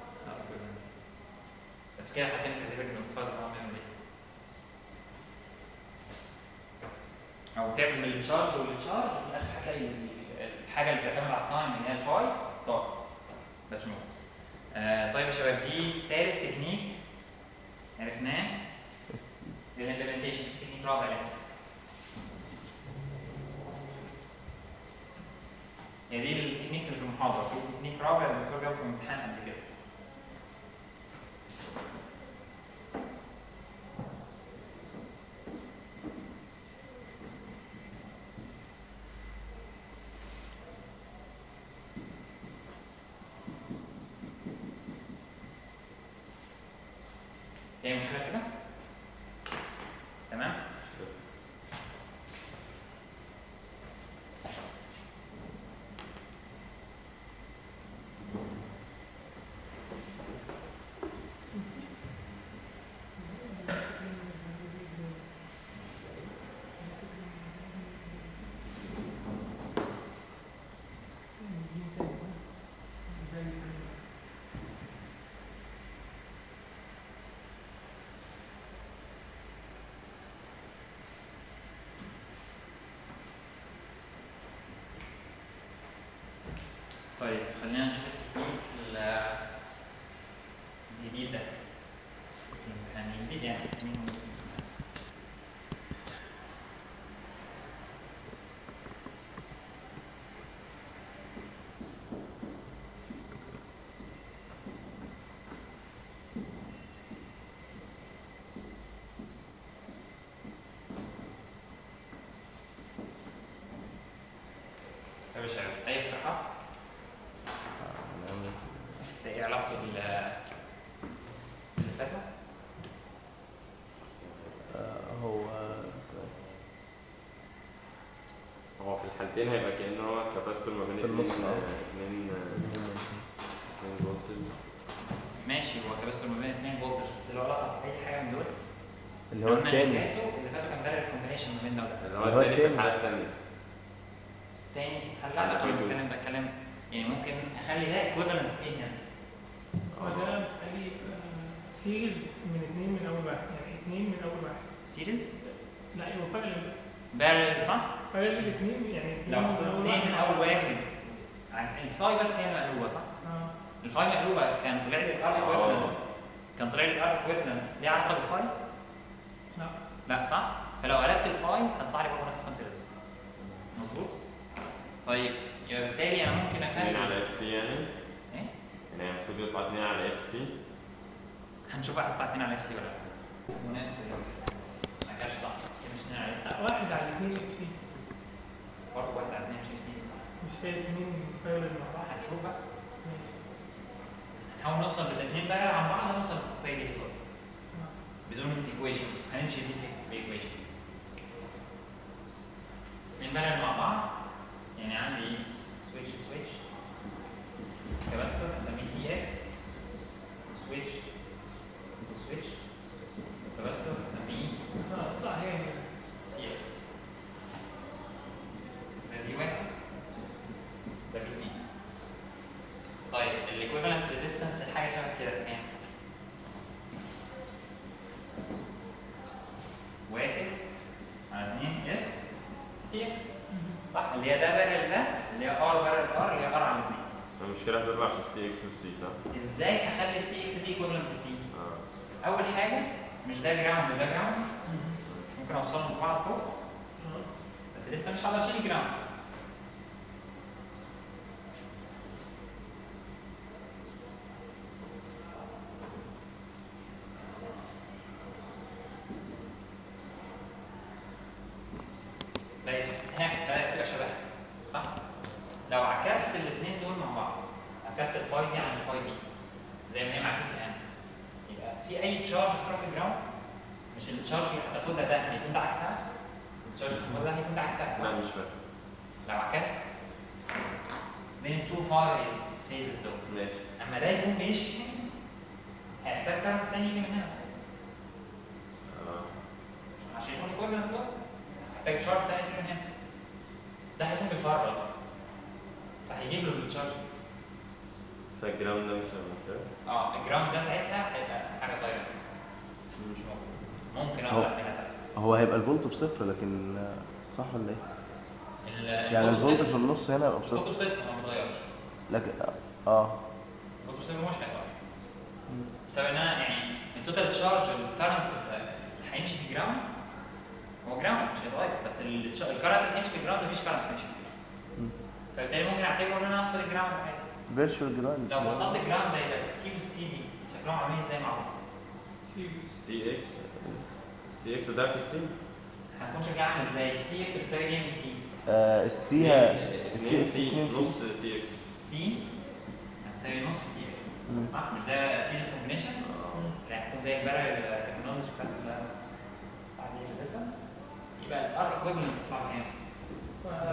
بس كده هتعمل كاتيجوري نوتيفايد ان هو ميموري او تعمل من التشارج والتشارج وفي الاخر هتلاقي ال- الحاجه اللي بتعتمد على التايم اللي هي الفاي طارت باتش مود آه طيب يا شباب دي تالت تكنيك عرفناه للامبلمنتيشن تكنيك رابع لسه هي دي التكنيكس اللي في المحاضره في تكنيك رابع اللي الدكتور جابه في الامتحان قبل كده ايه مشكله كده تمام طيب خلينا نشوف التكنيك ال- الجديد ده يعني جديد يعني طيب يا شباب اي اقتراحات؟ ده ايه علاقته بال باللي فاتوا؟ آه، هو هو في الحالتين هيبقى كأنه هو كاباستور ما بين في النص، اتنين اه. اتنين اتنين فولتج ماشي هو كباستور ما بين 2 فولت بس له علاقه باي حاجه من دول اللي هو قلنا التاني اللي فاتوا اللي فاتوا كان بارل كومبينيشن ما بين ده وده اللي هو اللي هو التاني في التاني. الحالة التانية تاني هلا لا على كنا طول. بنتكلم بتكلم يعني ممكن اخلي ده ايكويفالنت ايه هنا وده محتاج سيريز من اثنين من اول واحد يعني اثنين من اول واحد سيريز لا هو بارل بارل صح؟ بارل الاثنين يعني اثنين لو من حطيت اول اثنين من واحد اول واحد عن- الفاي بس هي المقلوبه صح؟ اه الفاي مقلوبه كان طلع لي الار ايكويفالنت كان طلع لي الار ايكويفالنت ليه علاقه بالفاي؟ لا لا صح؟ فلو قلبت الفاي هتطلع لي برضه نفس كونتينوس مظبوط؟ طيب يبقى بالتالي انا ممكن اتنين على اخلي اف سي يعني ايه؟ يعني المفروض يطلع اتنين على اف سي هنشوف بقى هتطلع اتنين على اف سي ولا لا مناسب ما كانش صح بس كده مش اتنين على اف لا سي واحد على اثنين اف سي برضه واحد على اتنين اف سي صح مش هي اثنين بارل مع بعض هنشوف بقى ماشي نحاول نوصل بالاثنين بقى عن بعض نوصل للخطيه دي خالص آه. بدون ايكويشنز هنمشي دي بايكويشنز اتنين بارل مع بعض يعني عندي سويتش سويتش كاباستور اسميه تي اكس سويتش سويتش كاباستور اسميه اه اطلع هي هنا. تي اكس ده دي واحد ده دي اتنين طيب الايكويفالنت ريزيستنس الحاجه شبه كده كام؟ واحد على اتنين اف سي اكس صح اللي هي ده بارل ده اللي هي ار بارل ار اللي هي ار على اتنين المشكلة هتطلع في السي اكس والسي صح؟ ازاي اخلي السي اكس دي ايكويفالنت لسي؟ اه اول حاجه مش ده جراوند وده جراوند ممكن اوصلهم لبعض فوق آه. بس لسه مش هقدر اشيل جراوند بقت هناك بقت تبقى شبه صح؟ لو عكست الاثنين دول مع بعض عكست الفاي دي عن الفاي دي زي ما هي معكوسه هنا يبقى في اي تشارج هتروح في الجراوند مش التشارج اللي هتاخدها ده هيكون ده عكسها التشارج اللي هتاخدها ده هيكون ده عكسها صح؟ لا مش فاهم لو عكست بين التو فاي فيزز دول ماشي اما ده يكون ماشي هيحتاج كارت تاني يجي من هنا اه عشان يكون ايكويفالنت دول محتاج تشارج تاني من هنا ده هيكون بيفرغ فهيجيب له التشارج فالجراوند ده مش هيبقى محتاج اه الجراوند ده ساعتها هيبقى حاجه طايره مش موجود ممكن هو- اقول لك مثلا هو هيبقى الفولت بصفر لكن آه، صح ولا ايه؟ ال- يعني الفولت الفولت صفر. في النص هنا يبقى الفولت بصفر بصفر ما بيتغيرش لكن اه الفولت بصفر مش هيتغير بسبب ان انا يعني التوتال تشارج الكرنت اللي هيمشي في الجراوند هو جراوند مش هيتغير بس الكرنت اللي هيمشي في الجراوند مفيش كرنت هيمشي في الجراوند فبالتالي ممكن اعتبره ان انا افصل الجراوند عادي فيرتشوال جراوند لو وصلت الجراوند هيبقى السي والسي دي شكلهم عاملين ازاي مع بعض سي اكس سي اكس ده في السي هنكون شكلها عامل ازاي سي اكس بتساوي ايه من سي آه السي ه- اتنين السي سي اتنين نص سي سي اكس سي هتساوي نص سي مم. اكس صح مش ده سي كومبينيشن اللي هتكون زي البارل تكنولوجي بتاعت ال- بتاعت الريزيستنس يبقى الار ايكويفالنت بتطلع كام؟ ده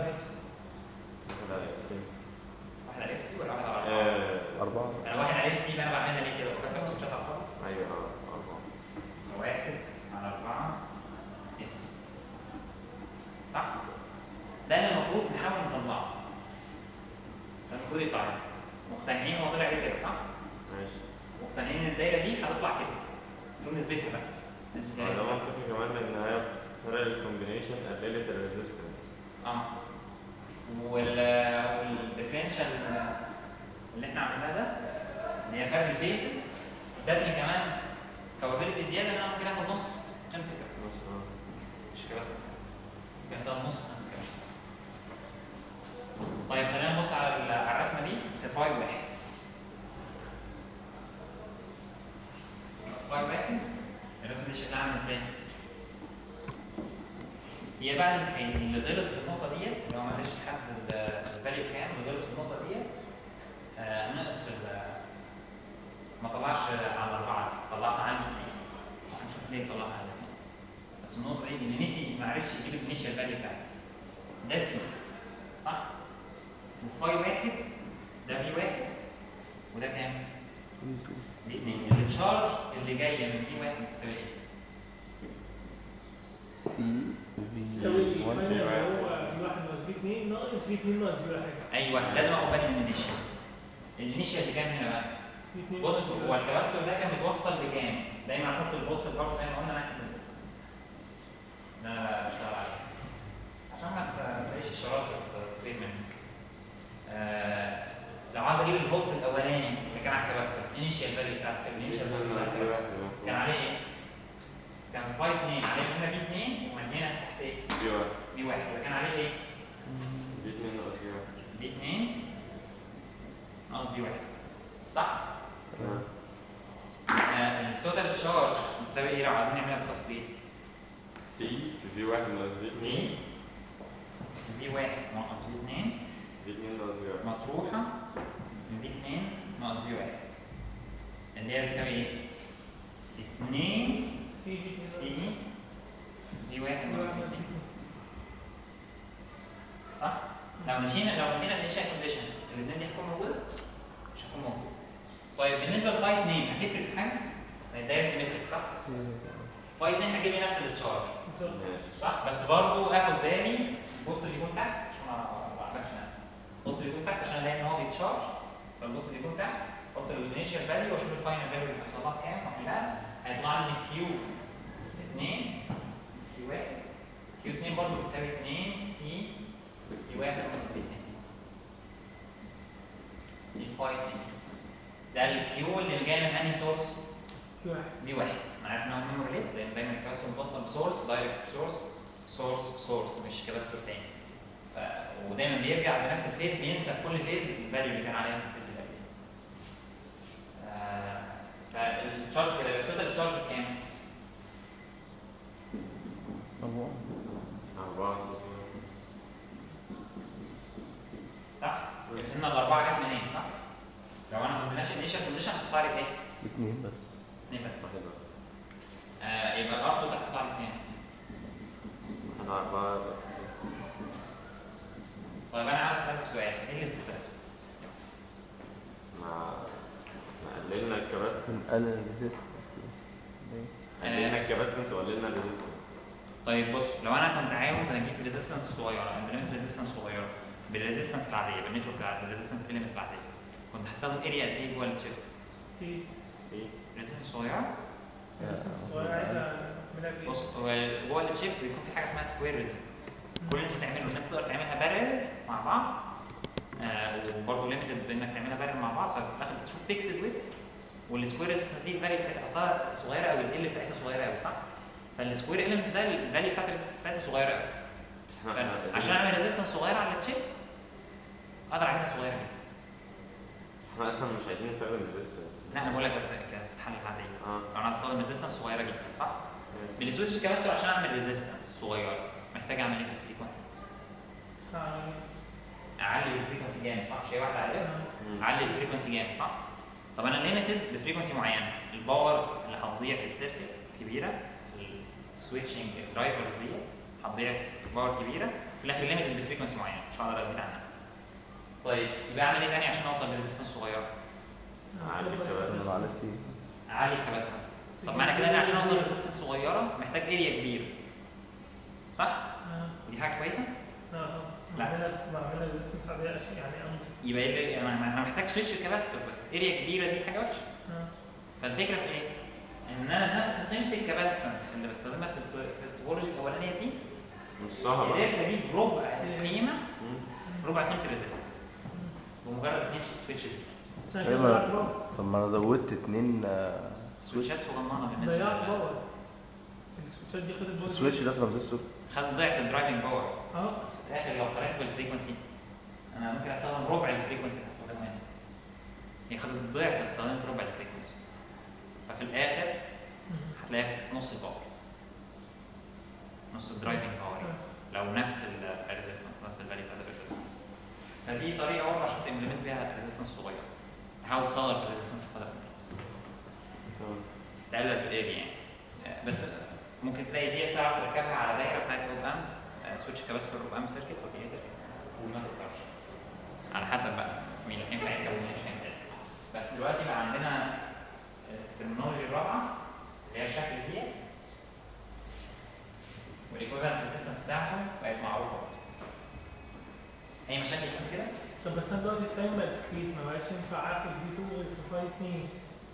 سي واحد على اكس تي ولا واحد على اربعه؟ آه، أربعة انا واحد على اكس تي يبقى انا بعملها ليه كده؟ بفكر بس مش هتعرفها ايوه اه اربعة واحد على أربعة إكس صح؟ ده اللي المفروض نحاول نطلعه ده المفروض يطلع كده. مقتنعين هو طلع ايه كده صح؟ ماشي مقتنعين ان الدايرة دي هتطلع كده المفروض نثبتها بقى نثبتها آه، ده إيه؟ منطقي كمان ان هي فرق الكومبينيشن قللت الريزيستنس اه وال والديفرنشال اللي احنا عملناه ده اللي هي فرق الفيز ادتني كمان كوابيلتي زياده ان انا ممكن اخد نص امبيتكس مش كده بس بيحصل نص طيب خلينا نبص على ال- على الرسمه دي في فاي واحد فاي واحد الرسمه دي شكلها عامل ازاي؟ هي بقى اللي غلط في النقطه ديت اللي هو معلش حد الفاليو كام اللي غلط في النقطه ديت آه نقص في ال- ما طلعش على اربعه طلعها عندي اثنين هنشوف ليه طلعها عندي اثنين بس النقطه دي ان نسي ما عرفش يجيب الانيشال فاليو بتاعتي ده سي صح؟ وفاي واحد ده في واحد وده كام؟ دي اتنين التشارج اللي جايه من في واحد بتساوي ايه؟ سي تساوي في 1 الفاينل اللي هو في واحد ناقص في اتنين ناقص في اتنين ناقص في واحد ايوه لازم اخد بالي من الانيشال الانيشال اللي كام هنا بقى؟ في اتنين بص ناقص في هو واحد. التوسل ده كان متوصل بكام؟ دايما احط البوست برضه زي ما قلنا ناحيه ال- لا لا اشتغل عليه عشان ما تلاقيش اشارات كتير منك آه لو عايز اجيب الفولت الاولاني اللي كان على الكباستور انيشال فاليو بتاعت الانيشال فاليو بتاعت الكباستور كان عليه ايه؟ كان فاي 2 عليه هنا بي 2 ومدينا تحت ايه؟ دي واحد بي 1 وكان عليه ايه؟ دي اتنين ناقص دي واحد بي 2 ناقص بي 1 صح؟ تمام آه، التوتال تشارج بتساوي ايه لو عايزين نعملها بالتفصيل؟ سي في في واحد ناقص في اتنين سي في واحد ناقص في اتنين في اتنين ناقص في واحد مطروحة من في اتنين ناقص في واحد اللي هي بتساوي ايه؟ اتنين سي في اتنين ناقص سي في واحد في ناقص واحد في ناقص اتنين في صح؟ لو مشينا لو مشينا الانيشال كونديشن الاثنين دي هتكون موجودة؟ مش هتكون موجودة طيب بالنسبة لفاي 2 هتفرق في حاجة؟ الدايرة سيمتريك صح؟ فاي 2 هتجيب لي نفس التشارج اتنين. ماشي صح بس برضه اخد بالي البوست اللي يكون تحت عشان ما ما اعرفش نفسي البوست اللي يكون تحت عشان الاقي ان هو بيتشارج فالبوست اللي يكون تحت احط الانيشال فاليو واشوف الفاينل فاليو اللي هيحصل لها كام واحلها هيطلع لي كيو 2 كيو 1 كيو 2 برضه بتساوي 2 سي كيو 1 ناقص 2 دي فاي 2 ده الكيو اللي جاي من انهي سورس؟ في واحد دي واحد انا عارف ان هو ميموري ليست لان دايما الكباستور متوصل بسورس دايركت سورس سورس سورس مش كباستور تاني ف... ودايما بيرجع بنفس الفيز بينسى في كل فيز الفاليو اللي كان عليها في الفيز اللي قبليه آه... فالتشارج كده يبقى التوتال تشارج كام؟ أربعة أربعة صفر صح؟ فهمنا الاربعه جت منين صح؟ لو انا ما قلناش الانيشال كونديشن هتطلع لي ايه؟ اتنين بس اثنين بس واحد واحد آه يبقى الار توتال هتطلع لي كام؟ واحد أربعة طيب انا عايز اسالك سؤال ايه اللي استفدته؟ مع ما قللنا الكباستنس نقلل الريزيستنس قللنا الكباستنس وقللنا الريزيستنس طيب بص لو انا كنت عاوز اجيب ريزيستنس صغيره امبلمنت ريزيستنس صغيره بالريزيستنس العاديه بالنتورك العاديه بالريزيستنس اليمنت العاديه كنت هستخدم اريا قد ايه جوه الشيب في ايه ريزيستنس صغيره الصغير عايزة أعملها في بص هو جوه الشيب بيكون في حاجه اسمها سكوير ريزيستنس كل اللي انت تعمله انك تقدر تعملها بارل مع بعض آه وبرضه ليميتد بانك تعملها بارل مع بعض ففي الاخر بتشوف فيكسد ويتس والسكوير ريزيستنس دي الفاليو بتاعتها اصلا صغيره قوي ال بتاعتها صغيره قوي صح؟ فالسكوير اليمنت ده الفاليو بتاعت الريزيستنس بتاعتها صغيره قوي احنا عشان اعمل ريزيستنس صغيره على التشيب اقدر اعملها صغيره جدا احنا اصلا مش عايزين نستخدم ريزيستنس لا انا بقول لك بس كحل العاديه اه. لو انا هستخدم ريزيستنس صغيره جدا صح؟ بالسويتش كاباستور عشان اعمل ريزيستنس صغيره محتاج اعمل ايه في الفريكونسي؟ يعني اعلي الفريكونسي جامد صح؟ شيء واحد عليه مم. اعلي الفريكونسي جامد صح؟ طب انا ليميتد بفريكونسي معينه الباور اللي هتضيع في السيركت كبيره السويتشنج درايفرز دي هتضيع باور كبيره في الاخر ليميتد بفريكونسي معينه مش هقدر ازيد عنها طيب يبقى اعمل ايه تاني عشان اوصل لريزيستنس صغيره؟ اعلي الكباسيتنس معلش دي اعلي الكباسيتنس طب معنى كده ان عشان اوصل لريزيستنس صغيره محتاج اريا كبيره صح؟ آه. ودي حاجه كويسه؟ آه. لا. بعملها بعملها ريزيستنس عادية عشان يعني أمر يبقى ايه اللي- انا انا محتاج سويتش الكباستور بس اريا كبيره دي حاجه وحشه آه. فالفكره في ايه؟ ان انا نفس قيمه الكباستنس اللي بستخدمها في الت- في التوبولوجي الاولانيه دي نصها بقى قدرت اجيب ربع القيمه مم. ربع قيمه الريزيستنس بمجرد اثنين سويتشز عشان طيب كده ما- ضيعت باور طب ما انا زودت اتنين آه، سويتش سويتشات صغننه بالنسبه ضيعت لل- باور السويتشات دي خدت باور السويتش ده ترانزستور خد ضعف الدرايفنج باور اه بس في الاخر لو قارنت بالفريكونسي انا ممكن استخدم ربع الفريكونسي اللي هستخدمه هنا هي خدت الضعف بس استخدمت ربع الفريكونسي ففي الاخر هتلاقي نص الباور نص الدرايفنج باور لو نفس الريزيستنس نفس الفاليو بتاعت الريزيستنس فدي طريقه برضه عشان تمبلمنت بيها ريزيستنس صغيره تحاول تصغر في الريزيستنس قدر الامكان تمام. تقلل في الاريا يعني آه، بس ممكن تلاقي دي تعرف تركبها على دايره بتاعت اوب ام سويتش كاباستور اوب ام سيركت او تي سيركت وما تقدرش على حسب بقى مين اللي ينفع يركب ومين مش هينفع يركب. بس دلوقتي بقى عندنا الترمينولوجي الرابعه اللي هي الشكل دي والايكوفالنت ريزيستنس بتاعته بقت معروفه اي مشاكل كده كده طب بس انا دلوقتي التايم بقى سكريت ما بقاش ينفع اخد دي 2 غير في فاي 2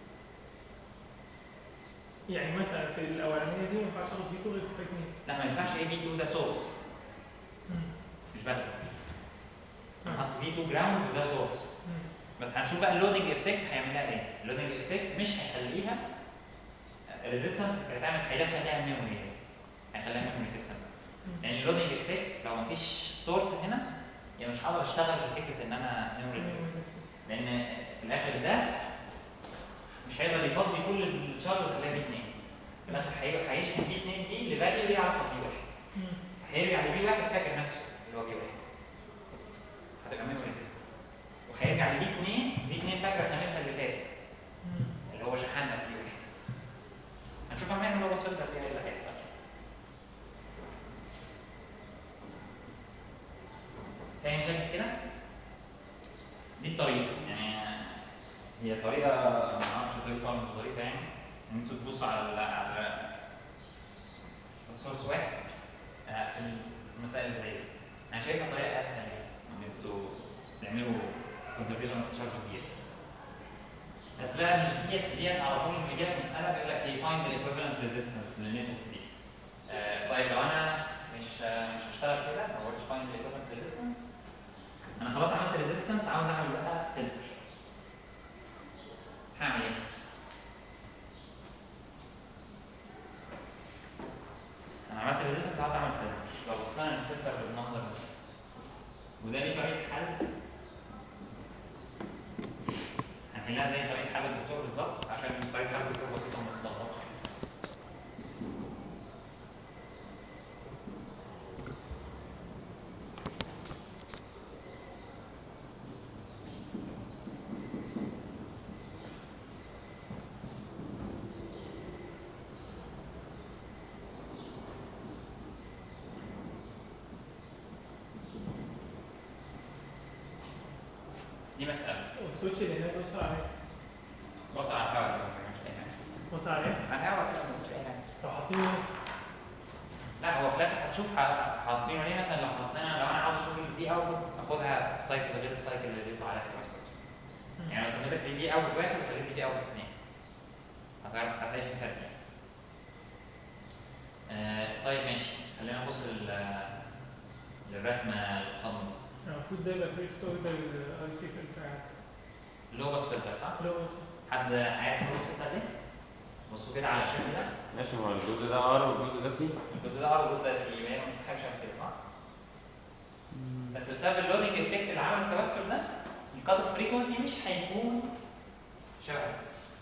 يعني مثلا في الاولانيه دي ما ينفعش اخد دي 2 غير في فاي 2 لا ما ينفعش اي في 2 ده سورس مش بدل نحط في 2 جراوند وده سورس بس هنشوف بقى اللودنج افكت هيعملها ايه اللودنج افكت مش هيخليها ريزيستنس هتعمل هيدخل ليها ميموري هيخليها ميموري سيستم يعني اللودنج افكت لو مفيش سورس هنا يعني مش هقدر اشتغل بفكره ان انا ميموري لان في الاخر ده مش هيقدر يفضي كل الشارج ويخليها بي 2 في الاخر هي- هيشحن بي 2 دي لفاليو ليها علاقه بي 1 هيرجع لبي 1 فاكر نفسه اللي هو بي 1 هتبقى ميموري سيستم وهيرجع لبي 2 بي 2 فاكره قيمتها اللي فاتت اللي هو شحنها في بي 1 هنشوف لما نعمل لغه فلتر فيها ايه اللي هيحصل تاني مشاكل كده دي الطريقة يعني هي طريقة ما اعرفش طريقة ولا مش طريقة يعني ان انتوا تبصوا على ال- على سورس واحد آه، في المسائل زي دي انا شايفها طريقة اسهل يعني ان انتوا تعملوا كونسرفيشن اوف تشارج كبير بس بقى مش ديت ديت على طول لما يجي لك مسألة بيقول لك ايه فايند الايكويفالنت ريزيستنس للنتورك دي آه، طيب لو انا مش آه، مش هشتغل كده ما قلتش فايند الايكويفالنت ريزيستنس انا خلاص عملت ريزيستنس عاوز اعمل بقى فلتر هعمل ايه انا عملت ريزيستنس عاوز اعمل فلتر لو بصينا للفلتر بالمنظر ده وده ليه طريقه حل هنحلها زي طريقه حل الدكتور بالظبط عشان طريقه حل الدكتور بسيطه وما تتلخبطش دي مساله والسويتش اللي هناك بص عليه بص على الهواء كده مش اي حاجه بص عليه على الهواء كده مش اي حاجه لو حاطين لا هو في الاخر هتشوف ح- حاطينه ليه مثلا لو حطينا لو انا عاوز اشوف الدي اوت اخدها في سايكل غير السايكل اللي بيطلع عليها الكويسترز يعني لو سميتك دي اوت واحد وخليت دي اوت اثنين هتعرف هتلاقي في فرق يعني. آه طيب ماشي خلينا نبص لل للرسمه اللي قصادنا دي. المفروض ده يبقى في ستوري ده الاي سي فلتر لو بس فلتر صح؟ لو حد عارف لو بس فلتر ليه؟ بصوا كده على الشكل ده ماشي ما هو الجزء ده ار والجزء ده سي الجزء ده ار والجزء ده سي يبقى هي ما بتتحركش عن كده صح؟ بس بسبب اللودنج افكت اللي عمل التوسل ده الكات اوف فريكونسي مش هيكون شبه ده.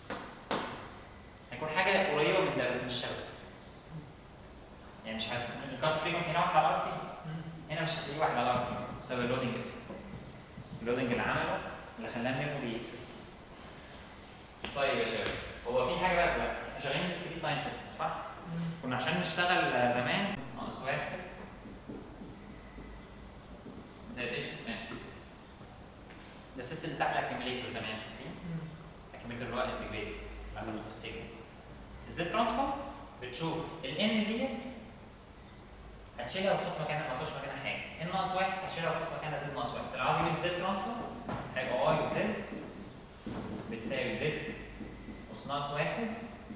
هيكون حاجه قريبه من ده بس مش شبه ده. يعني مش هيكون الكات اوف فريكونسي هنا واحد على ار سي هنا مش هتلاقيه واحد على ار سي بسبب اللودنج افكت اللودنج اللي عمله اللي خلاه ميموري سيستم طيب يا شباب هو في حاجه بقى دلوقتي احنا شغالين ديسكريت تايم سيستم صح؟ كنا عشان نشتغل زمان ناقص واحد زائد اكس تمام ده السيستم بتاع الاكيوميليتور زمان فاكرين؟ الاكيوميليتور اللي هو انتجريتد اللي هو ستيجنز الزد ترانسفورم بتشوف الان دي هتشيلها وتحط مكانها ما تحطش مكانها حاجه ان ناقص واحد هتشيلها وتحط مكانها زد ناقص واحد لو عاوز اجيب زد ترانسفورم هيبقى واي وزد بتساوي زد أس ناقص واحد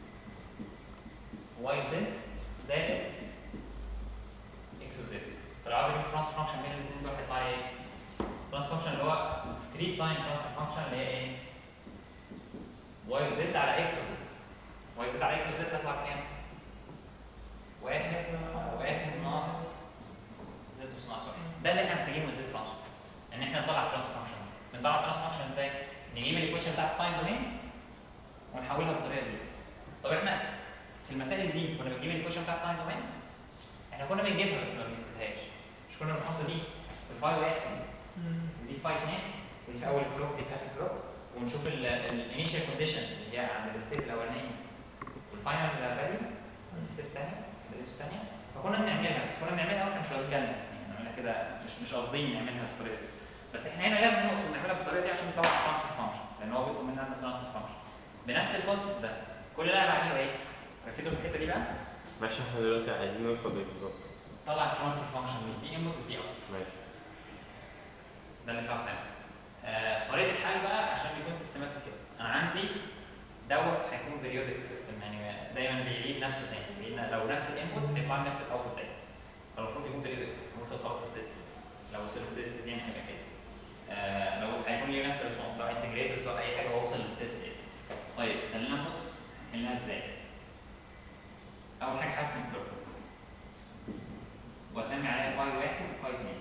واي وزد زائد اكس وزد فلو عاوز اجيب ترانسفير فانكشن بين الاثنين دول هيطلع لي ايه؟ ترانسفير فانكشن اللي هو discrete تايم ترانسفير فانكشن اللي هي ايه؟ واي وزد على اكس وزد واي وزد على اكس وزد تطلع كام؟ واحد واحد ناقص زد أس ناقص واحد ده اللي احنا محتاجينه من الزد ترانسفير ان احنا نطلع الترانسفير فانكشن بنطلع الترانسفير فانكشن ازاي؟ نجيب الايكويشن بتاعت التايم دومين ونحولها بالطريقه دي طب احنا في المسائل دي كنا بنجيب الايكويشن بتاعت التايم دومين احنا كنا بنجيبها بس ما بنكتبهاش مش كنا بنحط دي في الفاي واحد ودي في فاي اثنين ودي في اول الكلوك دي في اخر الكلوك ونشوف الانيشال كونديشن اللي هي عند الستيت الاولانيه والفاينل فاليو عند الستيت الثانيه الستيت الثانيه فكنا بنعملها بس كنا بنعملها واحنا مش واخدين بالنا يعني نعملها كده مش مش قاصدين نعملها بالطريقه دي بس احنا هنا لازم نوصل نعملها بالطريقه دي عشان نطلع الترانسفير فانكشن لان هو بيطلب مننا الترانسفير فانكشن بنفس الكونسيبت ده كل اللي انا بعمله ايه؟ ركزوا في الحته دي بقى ماشي احنا دلوقتي عايزين نوصل لايه بالظبط طلع الترانسفير فانكشن من دي انبوت ودي اوت ماشي ده اللي انت عاوز تعمله آه، طريقه الحل بقى عشان بيكون سيستماتيك كده انا عندي دوت هيكون بيريودك سيستم يعني دايما بيعيد نفسه تاني بيعيد لو نفس الانبوت هيطلع نفس الاوتبوت تاني فالمفروض يكون بيريودك سيستم وصل خلاص ستيت لو وصل ستيت دي يعني هيبقى كده آه، لو هيكون ليه نفس الريسبونس سواء انتجريتد سواء اي حاجه هو وصل للستيت ستيت طيب خلينا نبص نحلها ازاي اول حاجه هرسم كلوك واسمي عليها فاي واحد وفاي اثنين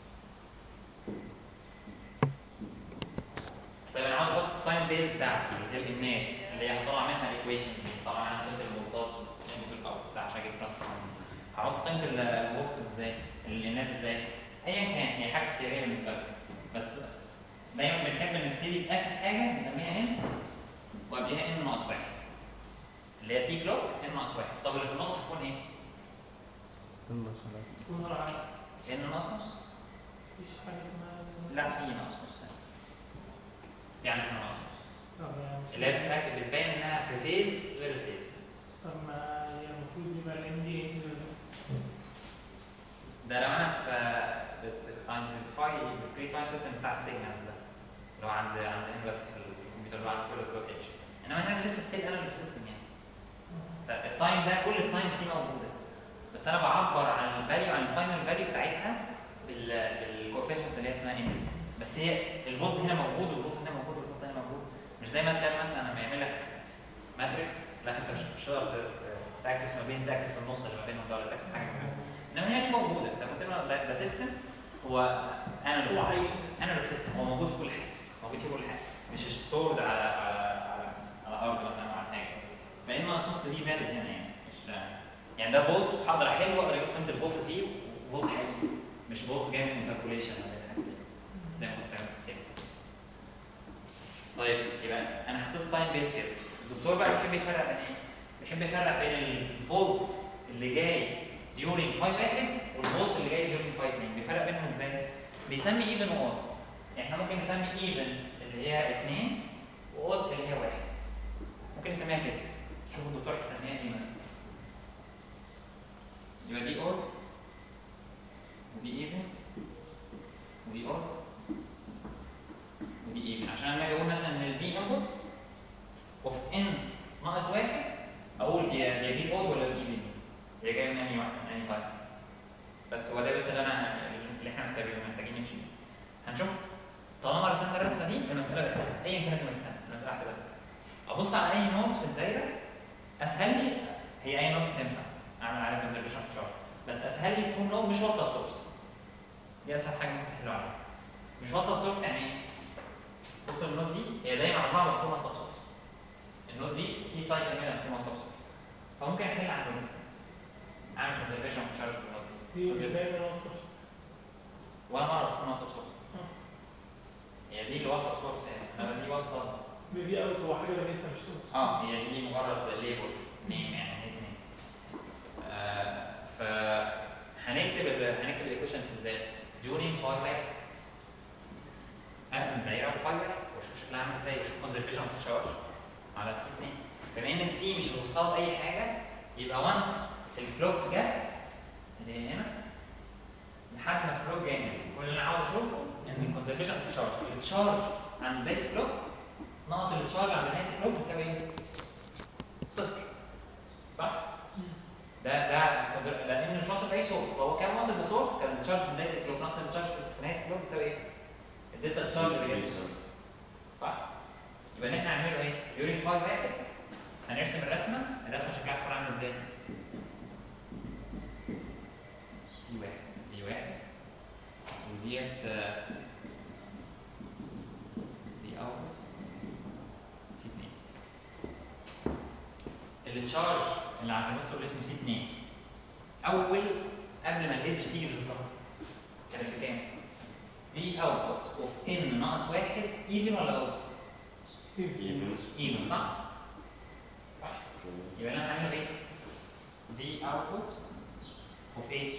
طيب انا عاوز احط التايم بيز بتاعتي اللي هي الانات اللي هي هطلع منها الايكويشنز دي طبعا انا هحط الفولتات الانبوت الاول بتاع عشان اجيب ترانسفير هحط قيمه الفولتس ازاي الانات ازاي ايا كان هي حاجه اختياريه بالنسبه لك بس دايما بنحب نبتدي باخر حاجه نسميها ان وقبلها ان ناقص واحد اللي هي تي كلوك ان ناقص واحد طب اللي في النص هتكون ايه؟ النص ولا تكون على ان ناقص نص مفيش حاجه اسمها لا في ناقص نص يعني في ناقص نص طب يعني اللي هي بتتأكد بتبين انها في فيز غير الفيز طب ما هي المفروض يبقى الام دي ده لو انا في بتايدنتيفاي الديسكريت تايم سيستم بتاع السيجنال ده اللي هو عند عند هنا بس في الكمبيوتر اللي هو عند كل كلوك ايدج انما هنا لسه ستيت انالوج سيستم يعني فالتايم ده كل التايمز دي موجوده بس انا بعبر عن الفاليو عن الفاينل فاليو بتاعتها بال بالكوفيشنز اللي هي اسمها ان بس هي الفولت هنا موجود والفولت هنا موجود والفولت هنا موجود مش زي ما انت مثلا لما يعمل لك ماتريكس لا انت مش مش هتقدر تاكسس ما بين تاكسس في النص اللي ما بينهم ده ولا تاكسس حاجه كده انما هي دي موجوده انت كنت ده, ده سيستم هو انالوج وحي. انالوج سيستم هو موجود في كل حاجه موجود في كل حاجه مش ستورد على على على على هارد مثلا او على حاجه فان ناقص نص دي فاليد هنا يعني مش يعني ده فولت هقدر احله واقدر اجيب قيمه الفولت فيه وفولت حقيقي مش فولت جاي من كالكوليشن ولا حاجه زي ما كنت بتعمل في السكيل طيب يبقى انا حطيت تايم بيس كده الدكتور بقى بيحب يفرق بين ايه؟ بيحب يفرق بين الفولت اللي جاي during 5 واحد والفولت اللي جاي during 5 2 بيفرق بينهم ازاي؟ بيسمي ايفن واود يعني احنا ممكن نسمي ايفن اللي هي 2 واود اللي هي 1 ممكن نسميها كده شوف الدكتور هيسميها ايه مثلا يبقى دي اود دي اسهل حاجه ممكن تحلوا عليها مش واصله سورس يعني ايه؟ بص النود دي هي دايما عمرها ما تكون واصله سورس النود دي في سايكل منها تكون واصله سورس فممكن احل على النود اعمل كونسرفيشن في شارج النود دي دايما واصلة ولا مره تكون واصله سورس هي دي اللي واصله سورس يعني انما دي واصله دي اوت هو حاجة لسه مش صوت اه هي دي مجرد ليبل نيم يعني نيم آه ف هنكتب ال هنكتب الايكويشنز ازاي؟ during فاي واحد ارسم دايره وفاي واحد واشوف شكلها عامل ازاي واشوف كونزرفيشن في الشارج على سي 2 بما ان السي مش هتوصل اي حاجه يبقى وانس الكلوك جت اللي هي هنا لحد ما الكلوك جاي هنا كل اللي انا عاوز اشوفه ان الكونزرفيشن في الشارج التشارج عند بدايه الكلوك ناقص التشارج عند نهايه الكلوك بتساوي ايه؟ صفر صح؟ ده ده conser- لان مش واصل باي سورس فهو كان واصل بسورس كان التشارج في بدايه الكلوك ناقص التشارج في نهايه الكلوك بتساوي ايه؟ الدلتا تشارج اللي جاي صح؟ يبقى اللي احنا هنعمله ايه؟ يورين فاي واحد هنرسم الرسمه الرسمه شكلها هتكون عامل ازاي؟ سي واحد دي واحد وديت آه، دي اوت سي 2 التشارج اللي على التنصر اللي اسمه سي 2 اول قبل ما الاتش تيجي بالظبط كانت بكام؟ دي اوتبوت اوف ان ناقص واحد ايفن ولا اوت؟ ايفن صح؟ صح؟ يبقى انا هعمل ايه؟ دي اوتبوت اوف ايه؟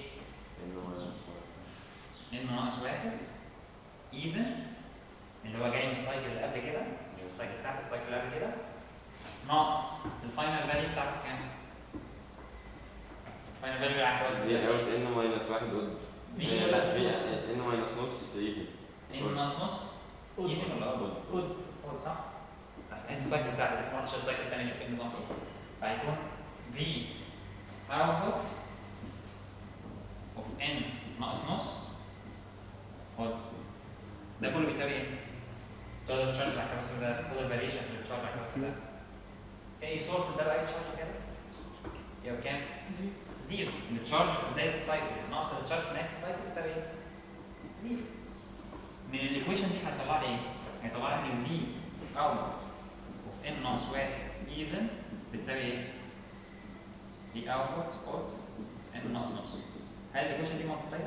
ان ناقص واحد ايفن اللي هو جاي من السايكل اللي قبل كده اللي هو السايكل بتاعت السايكل اللي قبل كده ناقص الفاينل فاليو بتاعته كام؟ الفاينل فاليو اللي على الكويس دي اوت ان ماينس واحد قد دي إيه، ولا لا في نص؟ ان ماينس نص ايفن ان ناقص نص ايفن ولا اوت؟ قد اوت صح؟ انت السايكل بتاعتك اسمه عشان السايكل الثاني شوف النظام ايه فهيكون في اوتبوت اوف ان ناقص نص اوت ده كله بيساوي ايه؟ توتال تشارج على الكباسيتور ده توتال فاريشن في التشارج على الكباسيتور ده اي سورس ده بقى اي تشارج زياده يبقى كام؟ زيرو التشارج في بدايه السايكل ناقص التشارج في نهايه السايكل بتساوي ايه؟ زيرو من الايكويشن دي هيطلع لي ايه؟ هيطلع لي ان في اوت اوف ان ناقص واحد ايفن بتساوي ايه؟ في اوتبوت اوت ان ناقص نص هل الايكويشن دي منطقيه؟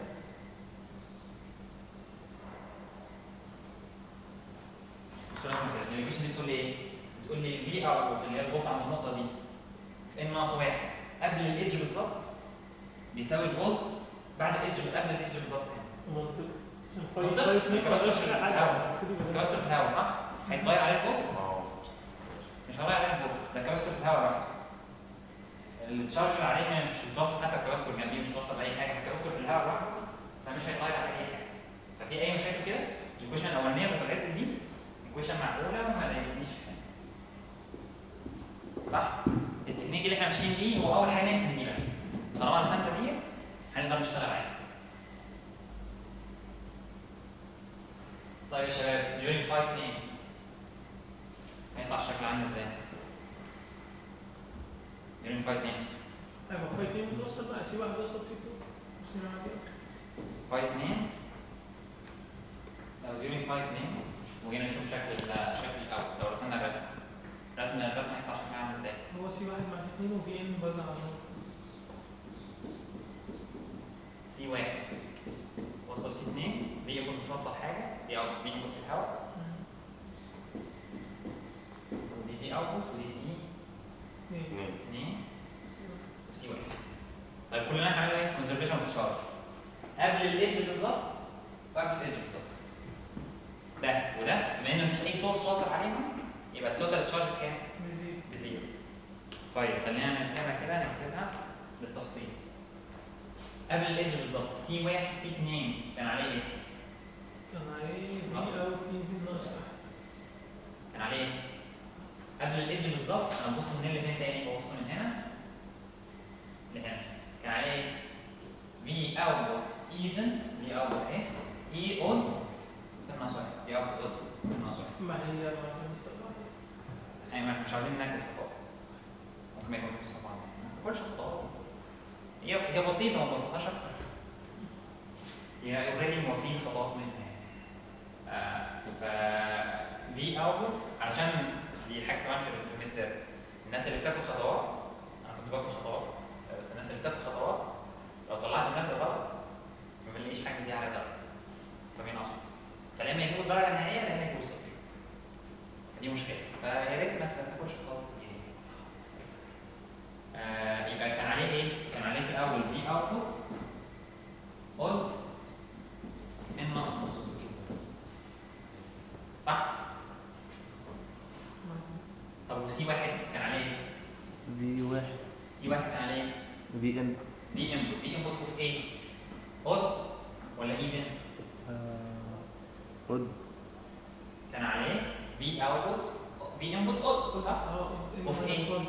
بصوا لازم كده الايكويشن دي بتقول لي ايه؟ بتقول لي في اوتبوت اللي هي الفولت عند النقطه دي ان ناقص واحد قبل الايدج بالظبط بيساوي الفولت بعد الايدج قبل الايدج بالظبط هنا منطقي عشان منطقي. فايف فايف الكباسيتور في ميجا حاجة الهواء المفروض يبقى الكباسيتور في الهواء صح؟ هيتغير عليه الفولت؟ مش هغير عليه الفولت ده الكباسيتور في الهواء لوحده التشارج اللي عليه ما- مش متوصل حتى الكباسيتور جنبيه مش متوصل باي حاجه الكباسيتور في الهواء لوحده فمش هيتغير عليه اي حاجه ففي اي مشاكل كده الايكويشن الاولانيه اللي طلعت لي دي ايكويشن معقوله وما ضايقتنيش في حاجه صح؟ التكنيك اللي احنا ماشيين بيه هو اول حاجه نرسم دي بس طالما رسمنا دي هنقدر نشتغل عليها طيب يا شباب يورين فايت 2 هيطلع الشكل عامل ازاي؟ يورين فايت 2 ايوه فايف اتنين بتوصل بقى سي واحد توصل سي 2 سي واحد فايت 2 لو يورين فايت 2 وجينا نشوف شكل ال- شكل الاول لو رسمنا الرسم رسم الرسم هيطلع شكلها عامل ازاي؟ هو سي واحد مع سي اتنين وفي ان بره على النقطة. في واحد وصل سي 2 بي يكون مش واصل حاجه دي اوت بي يكون في الهواء ودي دي اوتبوت ودي سي اتنين 2 وسي 1 طيب كلنا هنعمل ايه؟ كونزرفيشن في الشارج قبل الايدج بالظبط وقبل الايدج بالظبط ده وده بما ان مفيش اي سورس واصل عليهم يبقى التوتال تشارج كام؟ بيزيد بزيرو طيب خلينا نرسمها كده نكتبها بالتفصيل قبل الايدج بالظبط سي 1 سي 2 كان عليه ايه؟ كان عليه في او اتنين في ناقص واحد كان عليه ايه؟ قبل الايدج بالظبط انا ببص من اللي فين تاني ببص من هنا لهنا كان عليه ايه؟ في اوتبوت ايفن في اوتبوت ايه؟ اي اود في الناقص واحد في اوتبوت اود في الناقص واحد ما هي ما كانت صلاح يعني ما- مش عاوزين ناكل خطوات ممكن ما يكونش طبعا ما ناكلش خطوات هي هي بسيطه ما بسطهاش اكتر هي اوريدي موافقين خطوات منها يعني. آه ف دي اوتبوت علشان دي حاجه كمان في في الميد تيرم الناس اللي بتاخد خطوات انا كنت باخد خطوات آه، بس الناس اللي بتاخد خطوات لو طلعت الماده غلط ما بنلاقيش حاجه دي على درجه فاهمين قصدي؟ فلا اما يجيبوا الدرجه النهائيه لا اما يجيبوا صفر فدي مشكله فيا ريت ما تاخدش خطوات كتير آه يبقى كان عليه ايه؟ كان عليه في الاول دي اوتبوت قلت ان ناقص نص صح؟ طب وسي واحد كان عليه ايه؟ في واحد سي واحد كان عليه ايه؟ في ان في انبوت في انبوت في ايه؟ اود ولا ايفن؟ قد كان عليه في اوتبوت في انبوت اود صح؟ اه وفي ايه؟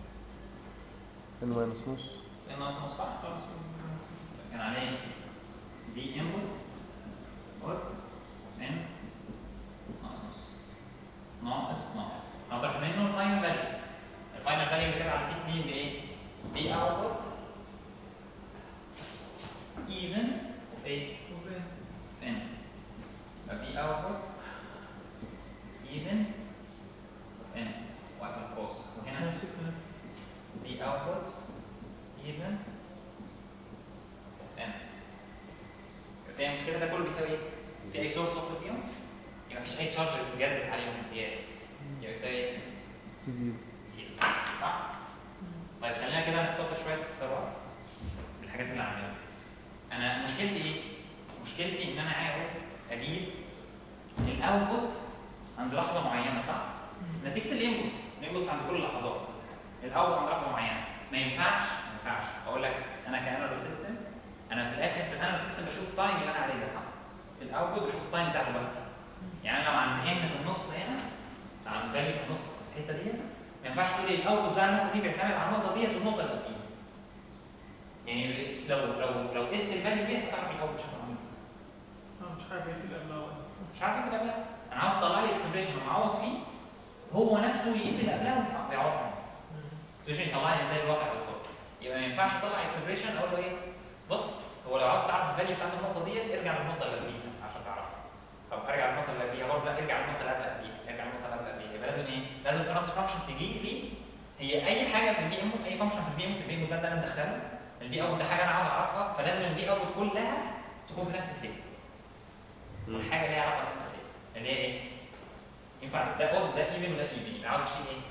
ان ماينس نص ان ناقص نص صح؟ كان عليه دي انبوت اود ان ناقص نص ناقص ناقص نطرح منه الفاينل فاليو الفاينل فاليو بتبقى على سي 2 بايه؟ دي اوتبوت ايفن اوف ايه؟ ان يبقى في اوتبوت ايفن اوف ان واقف القوس وهنا نفس الكلام the output even n فاهم المشكله ده كله بيساوي ايه؟ في اي سورس اوف فيهم يبقى مفيش اي تشارج بتتجدد عليهم زياده يبقى يساوي ايه؟ في زيرو زيرو صح؟ طيب خلينا كده نختصر شويه اختصارات بالحاجات اللي عملها انا مشكلتي ايه؟ مشكلتي ان انا عاوز اجيب الاوتبوت عند لحظه معينه صح؟ نتيجه الانبوتس الانبوتس عند كل اللحظات الاوتبوت عند لحظه معينه ما ينفعش ما ينفعش اقول لك انا كانالوج سيستم انا في الاخر في الانالوج سيستم بشوف التايم اللي انا عليه ده صح؟ في الاوتبوت بشوف التايم بتاع دلوقتي يعني لو عند ان في النص هنا عند فاليو في النص في الحته دي ما ينفعش تقول لي الاوتبوت بتاع النقطه دي بيعتمد على النقطه ديت والنقطه اللي فوقيها يعني لو لو لو قست الفاليو ديت هتعرف الاوتبوت شكله عامل إيه. اه مش عارف يقيس القبلة ولا مش عارف ايه اللي قبلها انا عاوز اطلع لي اكسبريشن ومعوض فيه هو نفسه يقيس اللي قبلها ويعوض عنه اكسبريشن يطلع لي زي الواقع بالظبط يبقى ما ينفعش اطلع اكسبريشن اقول له ايه بص هو لو عاوز تعرف الفاليو بتاعت النقطه ديت ارجع للنقطه اللي قبليها عشان تعرفها طب ارجع للنقطه اللي قبليها برضه لا ارجع للنقطه اللي قبل قبليها ارجع للنقطه اللي قبل قبليها يبقى لازم ايه لازم ترانس فانكشن تجيب لي هي اي حاجه في البي انبوت اي فانكشن في البي انبوت البي انبوت ده اللي انا مدخله البي اوت ده حاجه انا عاوز اعرفها فلازم البي اوت كلها تكون في نفس الفيز والحاجه ليها علاقه بنفس الفيز اللي هي ايه ينفع ده اوت ده ايفن وده ايفن يبقى عاوز اشيل ايه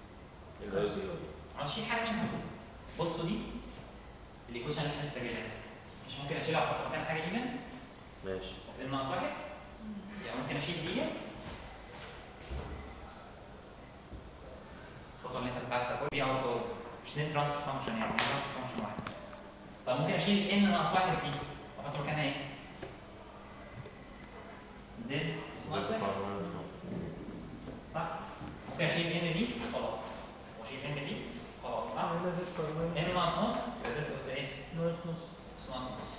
عاوز اشيل حاجه منهم بصوا دي الايكويشن اللي احنا لسه جايبينها مش ممكن اشيلها واحط مكانها حاجه ايفن ماشي الناقص واحد يعني ممكن اشيل ديت الخطوه اللي انت بتعرف تقول بيها اوت مش اتنين ترانس فانكشن يعني ترانس فانكشن واحد طب ممكن اشيل ان ناقص واحد دي واحط مكانها ايه؟ زد ناقص واحد صح؟ ممكن اشيل ان دي خلاص واشيل ان دي خلاص صح؟ هنا زد كاربون ان ناقص نص يبقى زد اس ايه؟ ناقص نص اس ناقص نص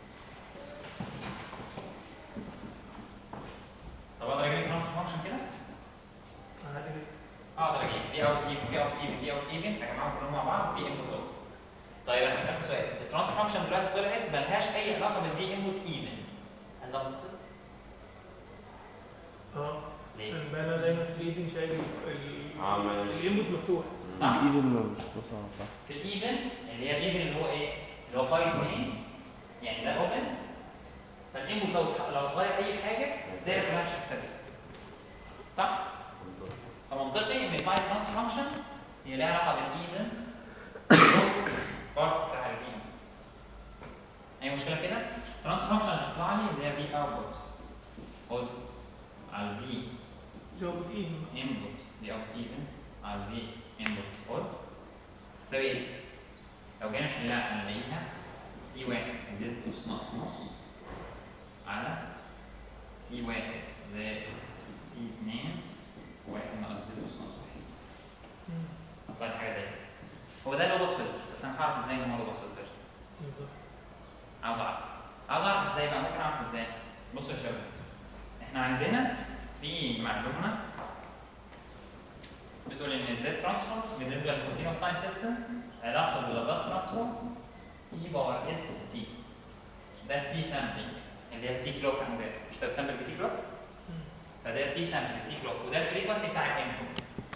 طب اقدر اجيب ترانس فانكشن كده؟ عادي جدا اقدر اجيب دي اوت ايفن دي اوت ايفن دي اوت ايفن اجمعهم كلهم مع بعض دي انبوت اوت طيب انا هسالك سؤال الترانس فانكشن دلوقتي طلعت ملهاش اي علاقه بالدي انبوت ايفن هل ده منطقي؟ اه ليه؟ عشان بقى انا دايما في الايدي شايل ال- اه، ماشي. الانبوت مفتوح صح؟ الايفن مش بص صح في الايفن اللي هي الايفن اللي هو ايه؟ اللي هو فايل 2 يعني ده اوبن فالانبوت لو لو اتغير اي حاجه الدايره كلها مش هتثبت صح؟ فمنطقي ان الفايل ترانس فانكشن هي لها علاقه بالايفن بارت بتاع الانبوت اي مشكله كده؟ ترانس فانكشن هتطلع لي اللي هي في اوتبوت خد على الفي جاوبت ايدي input دي اوت ايفن على الفي input odd تساوي ايه؟ لو جينا نحلها هنلاقيها سي واحد زائد اس ناقص نص على سي واحد زائد سي اتنين واحد ناقص زائد اس ناقص واحد هتطلع حاجة زي كده هو ده اللي هو فلتر بس انا هعرف ازاي ان هو لو فلتر عاوز اعرف عاوز اعرف ازاي بقى ممكن اعرف ازاي بصوا يا شباب احنا عندنا في معلومه بتقول ان الزد ترانسفورم بالنسبه للكونتينوس تايم سيستم علاقته باللابلاس ترانسفورم تي باور اس تي ده البي سامبلينج اللي هي التي كلوك عندنا مش ده بتسمى بالتي كلوك فده تي سامبل تي كلوك وده الفريكونسي بتاع الانبوت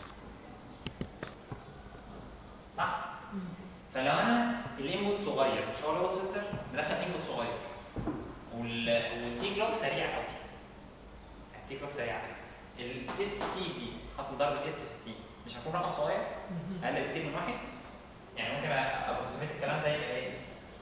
صح فلو انا الانبوت صغير مش هو اللي هو الفلتر مدخل انبوت صغير وال والتي كلوك سريع قوي التي كلوك سريع الاس تي دي حصل ضرب الاس في تي مش هيكون رقم صغير اقل بكتير من واحد يعني ممكن ابروكسيميت الكلام ده يبقى ايه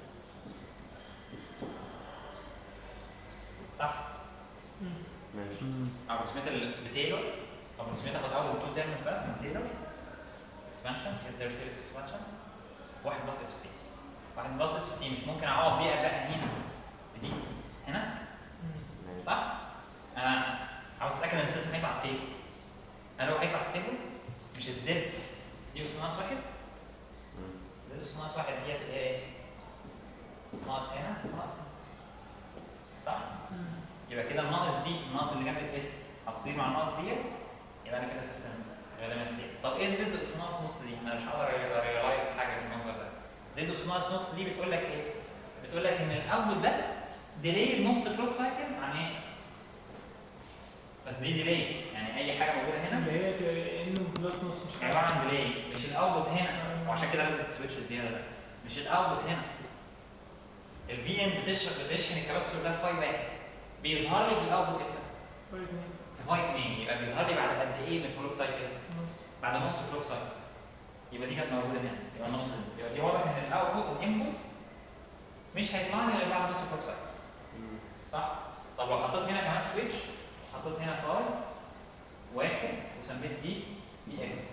صح ماشي ابروكسيميت بتيلور ابروكسيميت اخد اول تو تيرمز بس من تيلور اكسبانشن سيلر سيريز اكسبانشن واحد بلس اس تي واحد بلس اس تي مش ممكن اعوض بيها بقى هنا بدي هنا ماشي صح؟ انا عاوز اتاكد ان السيستم هيطلع ستيبل هل هو هيطلع ستيبل؟ مش الزد دي اس ناقص واحد مم. زد اس ناقص واحد ديت اللي هي ايه؟ ناقص هنا ناقص هنا صح؟ يبقى كده الناقص دي الناقص اللي جنب الاس هتطير مع الناقص ديت يبقى انا كده سيستم غالبا ستيبل طب ايه الزد اس ناقص نص دي؟ انا مش هقدر ريلايز حاجه في المنظر ده زد اس ناقص نص دي بتقول لك ايه؟ بتقول لك ان الاول بس ديلي نص كلوك سايكل عن ايه؟ بس دي ديلي يعني اي حاجه موجوده هنا اللي هي كانه بلس نص مش عباره عن ديلي مش الاوتبوت هنا وعشان كده لازم تسويتش الزياده ده مش الاوتبوت هنا الفي ان بتشحن بتشحن الكباستور ده فاي واحد بيظهر لي في الاوتبوت امتى؟ طيب في فاي 2 يبقى بيظهر لي بعد قد ايه من الكلوك سايكل؟ نص بعد نص كلوك سايكل يبقى دي كانت موجوده هنا يبقى نص دي. يبقى دي واضح ان الاوتبوت والانبوت مش هيطلع لي غير بعد نص كلوك سايكل مم. صح؟ طب لو حطيت هنا كمان سويتش حطيت هنا فاي واحد وسميت دي دي اكس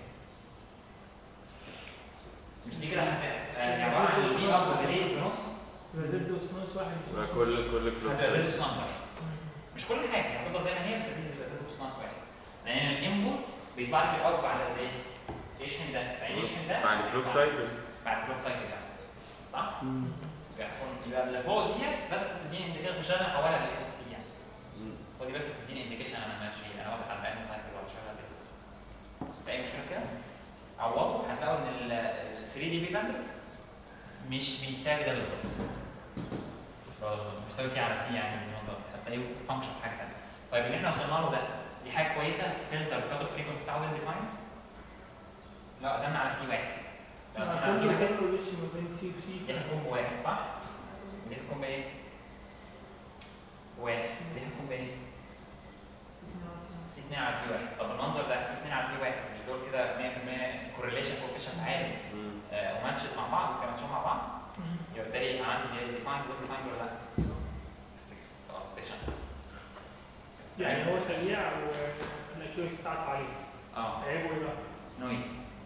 مش دي كده هت- آه، عباره عن الفي اب وديلي بنص يبقى زد اس ناقص واحد يبقى كل كل كلوك هتبقى زد اس ناقص واحد مش كل حاجه هتفضل زي ما هي بس دي هتبقى زد اس ناقص واحد لان الانبوت بيطلع لي الاوت بعد قد ايه؟ يشحن ده بعدين يشحن ده بعد كلوك سايكل بعد كلوك سايكل ده صح؟ يبقى يكون- يبقى اللي فوق ديت بس تديني انديكيتور مش انا احولها بالاس تي يعني مم. ودي بس بتديني انديكيشن انا ماشي انا واخد على الان سايكل ولا شغال بس في اي مشكله كده عوضوا هتلاقوا ان ال 3 دي بي باندويث مش بيساوي ده بالظبط اه بالظبط مش بيساوي سي على سي يعني بالمنظر هتلاقيه فانكشن في حاجه ثانيه طيب اللي احنا وصلنا له ده دي حاجه كويسه فلتر الكات اوف فريكونسي بتاعه ويل ديفاين لو قسمنا على سي واحد لو قسمنا على سي كل واحد ده كورليشن ما بين سي وسي دي هتكون بواحد صح؟ دي هتكون بايه؟ واحد دي هتكون بايه؟ سي 2 على سي 1 طب المنظر ده سي 2 على سي 1 مش دول كده 100% كورليشن كوفيشنت عالي مم. آه وماتشت مع بعض وكانوا ماتشوا مع بعض يبقى بالتالي عندي ديفايند دول ديفايند ولا لا؟ خلاص سيكشن يعني هو سريع والاكيوريسي بتاعته عاليه اه عيبه ايه بقى؟ نويز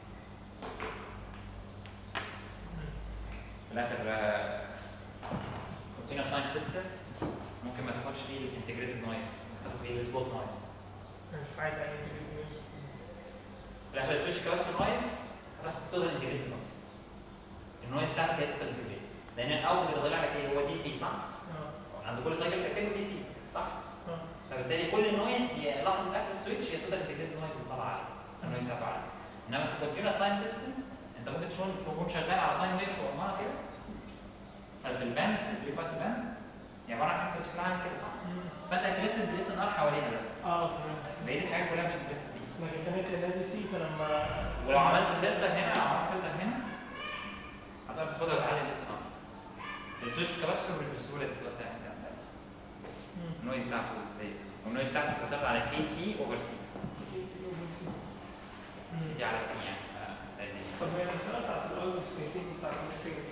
في الاخر كونتينوس تايم سيستم ممكن ما تاخدش فيه الانتجريتد نويز تاخد فيه السبوت نويز انا مش عايز اي انتجريت في الاخر سويتش كلاستر نويز هتاخد توتال انتجريتد نويز النويز بتاعتك هي توتال انتجريتد لان الاول اللي طلع لك ايه هو دي سي صح؟ اه عند كل سايكل تكتبه دي سي صح؟ اه فبالتالي كل النويز هي لحظه قفل السويتش هي توتال انتجريتد نويز اللي طالعه عليه النويز بتاعته عاليه انما في الكونتينوس تايم سيستم انت ممكن تكون تكون شغال على ساين ويفز صغننه كده ففي الباند في الفريكونسي باند هي عباره عن حاجه شكلها عامل كده صح؟ فانت هترسم بالاس ان ار حواليها بس اه فهمت بقيه الحاجات كلها مش هترسم بيها لكن كانت النادي سي فلما ولو عملت فلتر هنا او عملت فلتر هنا هتقدر تاخدها وتعلي الاس ان ار السويتش كاباسيتور مش بالسهوله دي تقدر تعمل كده مم. النويز بتاعته زي والنويز بتاعته بتعتمد على كي تي اوفر سي مم. دي على سي يعني ف- لازم. طب هي المسألة بتاعت الأول السيتين بتاعت الستيج